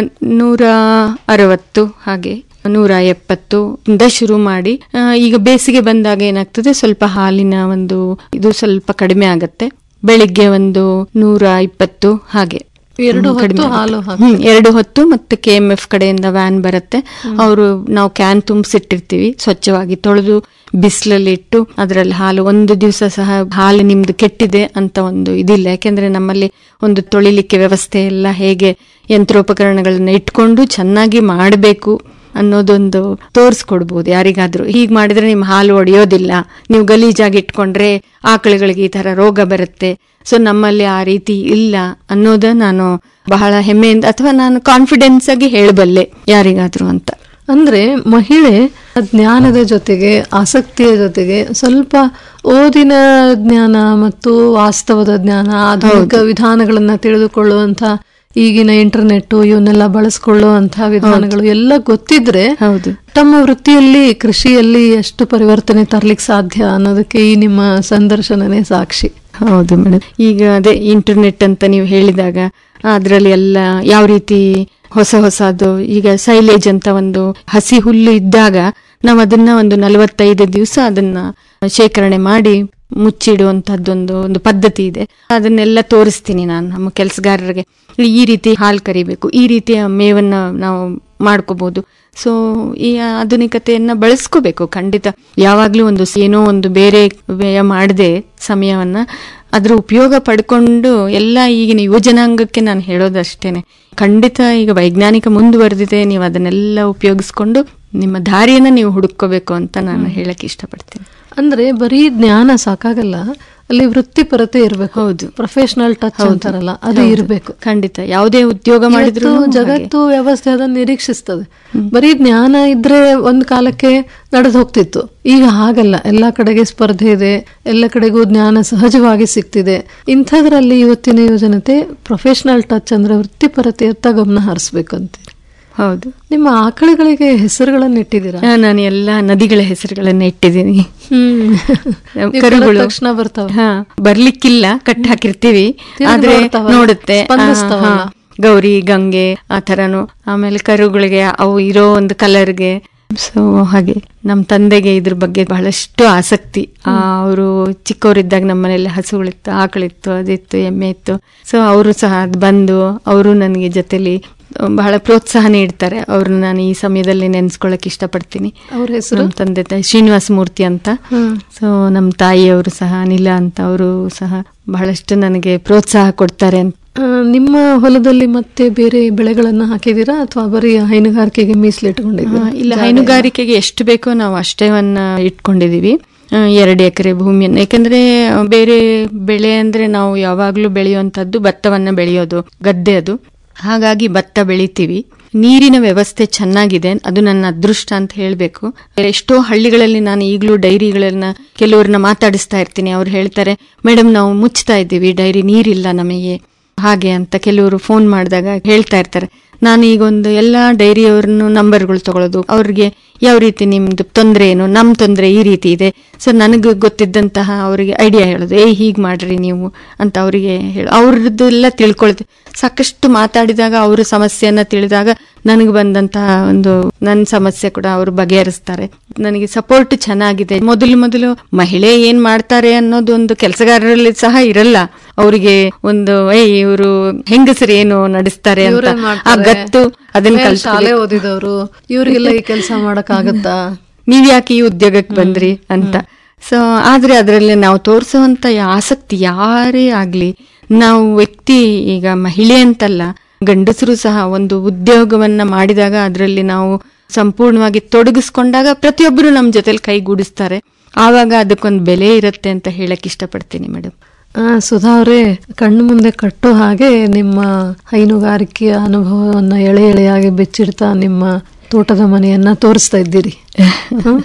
ನೂರ ಅರವತ್ತು ಹಾಗೆ ನೂರ ಎಪ್ಪತ್ತು ಇಂದ ಶುರು ಮಾಡಿ ಆ, ಈಗ ಬೇಸಿಗೆ ಬಂದಾಗ ಏನಾಗ್ತದೆ ಸ್ವಲ್ಪ ಹಾಲಿನ ಒಂದು ಇದು ಸ್ವಲ್ಪ ಕಡಿಮೆ ಆಗತ್ತೆ ಬೆಳಿಗ್ಗೆ ಒಂದು ನೂರ ಇಪ್ಪತ್ತು ಹಾಗೆ ಎರಡು ಹ್ಮ್, ಹೊತ್ತು ಕಡಿಮೆ ಹಾಲು ಆಗುತ್ತೆ. ಹ್ಮ್, ಎರಡು ಹೊತ್ತು ಮತ್ತೆ ಕೆ ಎಂ ಎಫ್ ಕಡೆಯಿಂದ ವ್ಯಾನ್ ಬರುತ್ತೆ ಅವರು ನಾವು ಕ್ಯಾನ್ ತುಂಬಿಸಿಟ್ಟಿರ್ತೀವಿ ಸ್ವಚ್ಛವಾಗಿ ತೊಳೆದು ಬಿಸಿಲಲ್ಲಿ ಇಟ್ಟು ಅದರಲ್ಲಿ ಹಾಲು ಒಂದು ದಿವಸ ಸಹ ಹಾಲು ನಿಮ್ದು ಕೆಟ್ಟಿದೆ ಅಂತ ಒಂದು ಇದಿಲ್ಲ ಯಾಕೆಂದ್ರೆ ನಮ್ಮಲ್ಲಿ ಒಂದು ತೊಳಿಲಿಕ್ಕೆ ವ್ಯವಸ್ಥೆ ಎಲ್ಲ ಹೇಗೆ ಯಂತ್ರೋಪಕರಣಗಳನ್ನ ಇಟ್ಕೊಂಡು ಚೆನ್ನಾಗಿ ಮಾಡಬೇಕು ಅನ್ನೋದೊಂದು ತೋರಿಸ್ಕೊಡ್ಬೋದು ಯಾರಿಗಾದ್ರೂ ಹೀಗೆ ಮಾಡಿದ್ರೆ ನಿಮ್ಮ ಹಾಲು ಒಡೆಯೋದಿಲ್ಲ ನೀವು ಗಲೀಜಾಗಿ ಇಟ್ಕೊಂಡ್ರೆ ಆಕಳುಗಳಿಗೆ ಈ ತರ ರೋಗ ಬರುತ್ತೆ ಸೊ ನಮ್ಮಲ್ಲಿ ಆ ರೀತಿ ಇಲ್ಲ ಅನ್ನೋದ ನಾನು ಬಹಳ ಹೆಮ್ಮೆಯಿಂದ ಅಥವಾ ನಾನು ಕಾನ್ಫಿಡೆನ್ಸ್ ಆಗಿ ಹೇಳಬಲ್ಲೆ ಯಾರಿಗಾದ್ರೂ ಅಂತ ಅಂದ್ರೆ ಮಹಿಳೆ ಜ್ಞಾನದ ಜೊತೆಗೆ ಆಸಕ್ತಿಯ ಜೊತೆಗೆ ಸ್ವಲ್ಪ ಓದಿನ ಜ್ಞಾನ ಮತ್ತು ವಾಸ್ತವದ ಜ್ಞಾನ ಆಧುನಿಕ ವಿಧಾನಗಳನ್ನ ತಿಳಿದುಕೊಳ್ಳುವಂತ ಈಗಿನ ಇಂಟರ್ನೆಟ್ ಇವನ್ನೆಲ್ಲ ಬಳಸ್ಕೊಳ್ಳುವಂತಹ ವಿಧಾನಗಳು ಎಲ್ಲ ಗೊತ್ತಿದ್ರೆ ಹೌದು ತಮ್ಮ ವೃತ್ತಿಯಲ್ಲಿ ಕೃಷಿಯಲ್ಲಿ ಎಷ್ಟು ಪರಿವರ್ತನೆ ತರ್ಲಿಕ್ಕೆ ಸಾಧ್ಯ ಅನ್ನೋದಕ್ಕೆ ಈ ನಿಮ್ಮ ಸಂದರ್ಶನನೇ ಸಾಕ್ಷಿ ಹೌದು ಮೇಡಮ್ ಈಗ ಅದೇ ಇಂಟರ್ನೆಟ್ ಅಂತ ನೀವು ಹೇಳಿದಾಗ ಅದರಲ್ಲಿ ಎಲ್ಲ ಯಾವ ರೀತಿ ಹೊಸ ಹೊಸದು ಈಗ ಸೈಲೇಜ್ ಅಂತ ಒಂದು ಹಸಿ ಹುಲ್ಲು ಇದ್ದಾಗ ನಾವು ಅದನ್ನ ಒಂದು ನಲವತ್ತೈದು ದಿವಸ ಅದನ್ನ ಶೇಖರಣೆ ಮಾಡಿ ಮುಚ್ಚಿಡುವಂತದ್ದೊಂದು ಒಂದು ಪದ್ಧತಿ ಇದೆ ಅದನ್ನೆಲ್ಲ ತೋರಿಸ್ತೀನಿ ನಾನು ನಮ್ಮ ಕೆಲಸಗಾರರಿಗೆ ಈ ರೀತಿ ಹಾಲು ಕರಿಬೇಕು ಈ ರೀತಿಯ ಮೇವನ್ನ ನಾವು ಮಾಡ್ಕೋಬಹುದು ಸೊ ಈ ಆಧುನಿಕತೆಯನ್ನ ಬಳಸ್ಕೋಬೇಕು ಖಂಡಿತ ಯಾವಾಗ್ಲೂ ಒಂದು ಏನೋ ಒಂದು ಬೇರೆ ವ್ಯಯ ಮಾಡದೆ ಸಮಯವನ್ನ ಅದ್ರ ಉಪಯೋಗ ಪಡ್ಕೊಂಡು ಎಲ್ಲ ಈಗಿನ ಯುವಜನಾಂಗಕ್ಕೆ ನಾನು ಹೇಳೋದಷ್ಟೇನೆ ಖಂಡಿತ ಈಗ ವೈಜ್ಞಾನಿಕ ಮುಂದುವರೆದಿದೆ ನೀವು ಅದನ್ನೆಲ್ಲ ಉಪಯೋಗಿಸ್ಕೊಂಡು ನಿಮ್ಮ ದಾರಿಯನ್ನ ನೀವು ಹುಡುಕೋಬೇಕು ಅಂತ ನಾನು ಹೇಳಕ್ ಇಷ್ಟಪಡ್ತೀನಿ ಅಂದ್ರೆ ಬರೀ ಜ್ಞಾನ ಸಾಕಾಗಲ್ಲ ಅಲ್ಲಿ ವೃತ್ತಿಪರತೆ ಇರಬೇಕು ಹೌದು ಪ್ರೊಫೆಷನಲ್ ಟಚ್ ಅಂತಾರಲ್ಲ ಅದು ಹೌದು. ಇರಬೇಕು ಖಂಡಿತ ಯಾವುದೇ ಉದ್ಯೋಗ ಮಾಡಿದ್ರು ಇವತ್ತು ಜಗತ್ತು ವ್ಯವಸ್ಥೆ ಅದನ್ನ ನಿರೀಕ್ಷಿಸ್ತದೆ ಬರೀ ಜ್ಞಾನ ಇದ್ರೆ ಒಂದ್ ಕಾಲಕ್ಕೆ ನಡೆದು ಹೋಗ್ತಿತ್ತು ಈಗ ಹಾಗಲ್ಲ ಎಲ್ಲಾ ಕಡೆಗೆ ಸ್ಪರ್ಧೆ ಇದೆ ಎಲ್ಲ ಕಡೆಗೂ ಜ್ಞಾನ ಸಹಜವಾಗಿ ಸಿಗ್ತಿದೆ ಇಂಥದ್ರಲ್ಲಿ ಇವತ್ತಿನ ಯುವಜನತೆ ಪ್ರೊಫೆಷನಲ್ ಟಚ್ ಅಂದ್ರೆ ವೃತ್ತಿಪರತೆಯತ್ತ ಗಮನ ಹರಿಸ್ಬೇಕು ಅಂತೀರಿ ಹೌದು ನಿಮ್ಮ ಆಕಳುಗಳಿಗೆ ಹೆಸರುಗಳನ್ನ ಇಟ್ಟಿದ್ದೀರಾ ಆ, ನಾನು ಎಲ್ಲ ನದಿಗಳ ಹೆಸರುಗಳನ್ನ ಇಟ್ಟಿದ್ದೀನಿ ಹ್ಮ್ ನೀವು ಕರುಗಳು ಕರೆದ ತಕ್ಷಣ ಬರ್ತಾವ ಹಾ ಬರ್ಲಿಕ್ಕಿಲ್ಲ ಕಟ್ಟಿ ಹಾಕಿರ್ತೀವಿ ತಿರುಗಿ ಆದ್ರೆ ನೋಡ್ತಾವಲ್ಲ, ನೋಡುತ್ತೆ ಆ, ಸ್ಪಂದಿಸ್ತಾವಲ್ಲ. ಹಾ. ಗೌರಿ ಗಂಗೆ ಆ ತರನು ಆಮೇಲೆ ಕರುಗಳಿಗೆ ಅವು ಇರೋ ಒಂದು ಕಲರ್ಗೆ ಸೊ ಹಾಗೆ ನಮ್ಮ ತಂದೆಗೆ ಇದ್ರ ಬಗ್ಗೆ ಬಹಳಷ್ಟು ಆಸಕ್ತಿ ಅವರು ಚಿಕ್ಕವರಿದ್ದಾಗ ನಮ್ಮ ಮನೆಯಲ್ಲಿ ಹಸುಗಳಿತ್ತು ಆಕಳಿತ್ತು ಅದಿತ್ತು ಎಮ್ಮೆ ಇತ್ತು ಸೊ ಅವರು ಸಹ ಅದ್ ಬಂದು ಅವರು ನನಗೆ ಜೊತೆಲಿ ಬಹಳ ಪ್ರೋತ್ಸಾಹ ನೀಡ್ತಾರೆ ಅವ್ರನ್ನ ನಾನು ಈ ಸಮಯದಲ್ಲಿ ನೆನ್ಸ್ಕೊಳಕ್ ಇಷ್ಟಪಡ್ತೀನಿ ಅವ್ರ ಹೆಸರು ನಮ್ಮ ತಂದೆ ತಾಯಿ ಶ್ರೀನಿವಾಸ ಮೂರ್ತಿ ಅಂತ ಸೊ ನಮ್ಮ ತಾಯಿಯವರು ಸಹ ಅನಿಲ ಅಂತ ಅವರು ಸಹ ಬಹಳಷ್ಟು ನನಗೆ ಪ್ರೋತ್ಸಾಹ ಕೊಡ್ತಾರೆ ಅಂತ ಆ, ನಿಮ್ಮ ಹೊಲದಲ್ಲಿ ಮತ್ತೆ ಬೇರೆ ಬೆಳೆಗಳನ್ನ ಹಾಕಿದೀರಾ ಅಥವಾ ಬರೀ ಹೈನುಗಾರಿಕೆಗೆ ಮೀಸಲಿಟ್ಕೊಂಡಿದ್ದೀರಾ ಆ, ಇಲ್ಲ ಹೈನುಗಾರಿಕೆಗೆ ಎಷ್ಟು ಬೇಕೋ ನಾವು ಅಷ್ಟೇವನ್ನ ಇಟ್ಕೊಂಡಿದೀವಿ ಆ, ಎರಡು ಎಕರೆ ಭೂಮಿಯನ್ನು ಯಾಕಂದ್ರೆ ಆ, ಬೇರೆ ಬೆಳೆ ಅಂದ್ರೆ ನಾವು ಯಾವಾಗ್ಲೂ ಬೆಳೆಯುವಂತದ್ದು ಭತ್ತವನ್ನ ಬೆಳೆಯೋದು ಗದ್ದೆ ಅದು ಹಾಗಾಗಿ ಭತ್ತ ಬೆಳಿತೀವಿ ನೀರಿನ ವ್ಯವಸ್ಥೆ ಚೆನ್ನಾಗಿದೆ ಅದು ನನ್ನ ಅದೃಷ್ಟ ಅಂತ ಹೇಳ್ಬೇಕು ಎಷ್ಟೋ ಹಳ್ಳಿಗಳಲ್ಲಿ ನಾನು ಈಗಲೂ ಡೈರಿಗಳನ್ನ ಕೆಲವ್ರನ್ನ ಮಾತಾಡಿಸ್ತಾ ಇರ್ತೀನಿ ಅವ್ರು ಹೇಳ್ತಾರೆ ಮೇಡಮ್ ನಾವು ಮುಚ್ತಾ ಇದ್ದೀವಿ ಡೈರಿ ನೀರಿಲ್ಲ ನಮಗೆ ಹಾಗೆ ಅಂತ ಕೆಲವರು ಫೋನ್ ಮಾಡಿದಾಗ ಹೇಳ್ತಾ ಇರ್ತಾರೆ ನಾನು ಈಗ ಒಂದು ಎಲ್ಲಾ ಡೈರಿಯವ್ರನ್ನು ನಂಬರ್ಗಳು ತಗೊಳ್ಳೋದು ಅವ್ರಿಗೆ ಯಾವ ರೀತಿ ನಿಮ್ದು ತೊಂದರೆ ಏನು ನಮ್ ತೊಂದರೆ ಈ ರೀತಿ ಇದೆ ಸೊ ನನಗೆ ಗೊತ್ತಿದ್ದಂತಹ ಅವರಿಗೆ ಐಡಿಯಾ ಹೇಳೋದು ಏ ಹೀಗ್ ಮಾಡ್ರಿ ನೀವು ಅಂತ ಅವರಿಗೆ ಹೇಳೋ ಅವ್ರದ್ದೆಲ್ಲ ತಿಳ್ಕೊಳ್ತೀವಿ ಸಾಕಷ್ಟು ಮಾತಾಡಿದಾಗ ಅವ್ರ ಸಮಸ್ಯೆಯನ್ನ ತಿಳಿದಾಗ ನನಗೆ ಬಂದಂತಹ ಒಂದು ನನ್ನ ಸಮಸ್ಯೆ ಕೂಡ ಅವರು ಬಗೆಹರಿಸ್ತಾರೆ ನನಗೆ ಸಪೋರ್ಟ್ ಚೆನ್ನಾಗಿದೆ ಮೊದಲು ಮೊದಲು ಮಹಿಳೆ ಏನ್ ಮಾಡ್ತಾರೆ ಅನ್ನೋದು ಒಂದು ಕೆಲಸಗಾರರಲ್ಲಿ ಸಹ ಇರಲ್ಲ ಅವರಿಗೆ ಒಂದು ಏ ಇವರು ಹೆಂಗಸರು ಏನು ನಡೆಸ್ತಾರೆ ಅಂತ ಇವ್ರೇನ್ ಆ ಮಾಡ್ತಾರೆ? ಗತ್ತು ಅದನ್ನ ಮೇಲ್ ಕಲ್ತ್ಕೊಬೇಕು. ಶಾಲೆ ಓದಿದವರು ಇವರಿಗೆಲ್ಲ ಈ ಕೆಲಸ ಮಾಡಕ್ ಆಗತ್ತಾ ನೀವ್ ಯಾಕೆ ಈ ಉದ್ಯೋಗಕ್ಕೆ ಬಂದ್ರಿ ಅಂತ ಸೊ ಆದ್ರೆ ಅದರಲ್ಲಿ ನಾವು ತೋರಿಸುವಂತ ಆಸಕ್ತಿ ಯಾರೇ ಆಗ್ಲಿ ನಾವು ವ್ಯಕ್ತಿ ಈಗ ಮಹಿಳೆ ಅಂತಲ್ಲ ಗಂಡಸರು ಸಹ ಒಂದು ಉದ್ಯೋಗವನ್ನ ಮಾಡಿದಾಗ ಅದರಲ್ಲಿ ನಾವು ಸಂಪೂರ್ಣವಾಗಿ ತೊಡಗಿಸ್ಕೊಂಡಾಗ ಪ್ರತಿಯೊಬ್ಬರು ನಮ್ಮ ಜೊತೆಲಿ ಕೈಗೂಡಿಸ್ತಾರೆ ಆವಾಗ ಅದಕ್ಕೊಂದು ಬೆಲೆ ಇರುತ್ತೆ ಅಂತ ಹೇಳಕ್ ಇಷ್ಟಪಡ್ತೀನಿ ಮೇಡಮ್ ಆ, ಸುಧಾ ಅವರೇ ಕಣ್ಣು ಮುಂದೆ ಕಟ್ಟೋ ಹಾಗೆ ನಿಮ್ಮ ಹೈನುಗಾರಿಕೆಯ ಅನುಭವವನ್ನ ಎಳೆ ಎಳೆಯಾಗಿ ಬೆಚ್ಚಿಡ್ತಾ ನಿಮ್ಮ ತೋಟದ ಮನೆಯನ್ನ ತೋರಿಸ್ತಾ ಇದ್ದೀರಿ ಹ್ಮ್?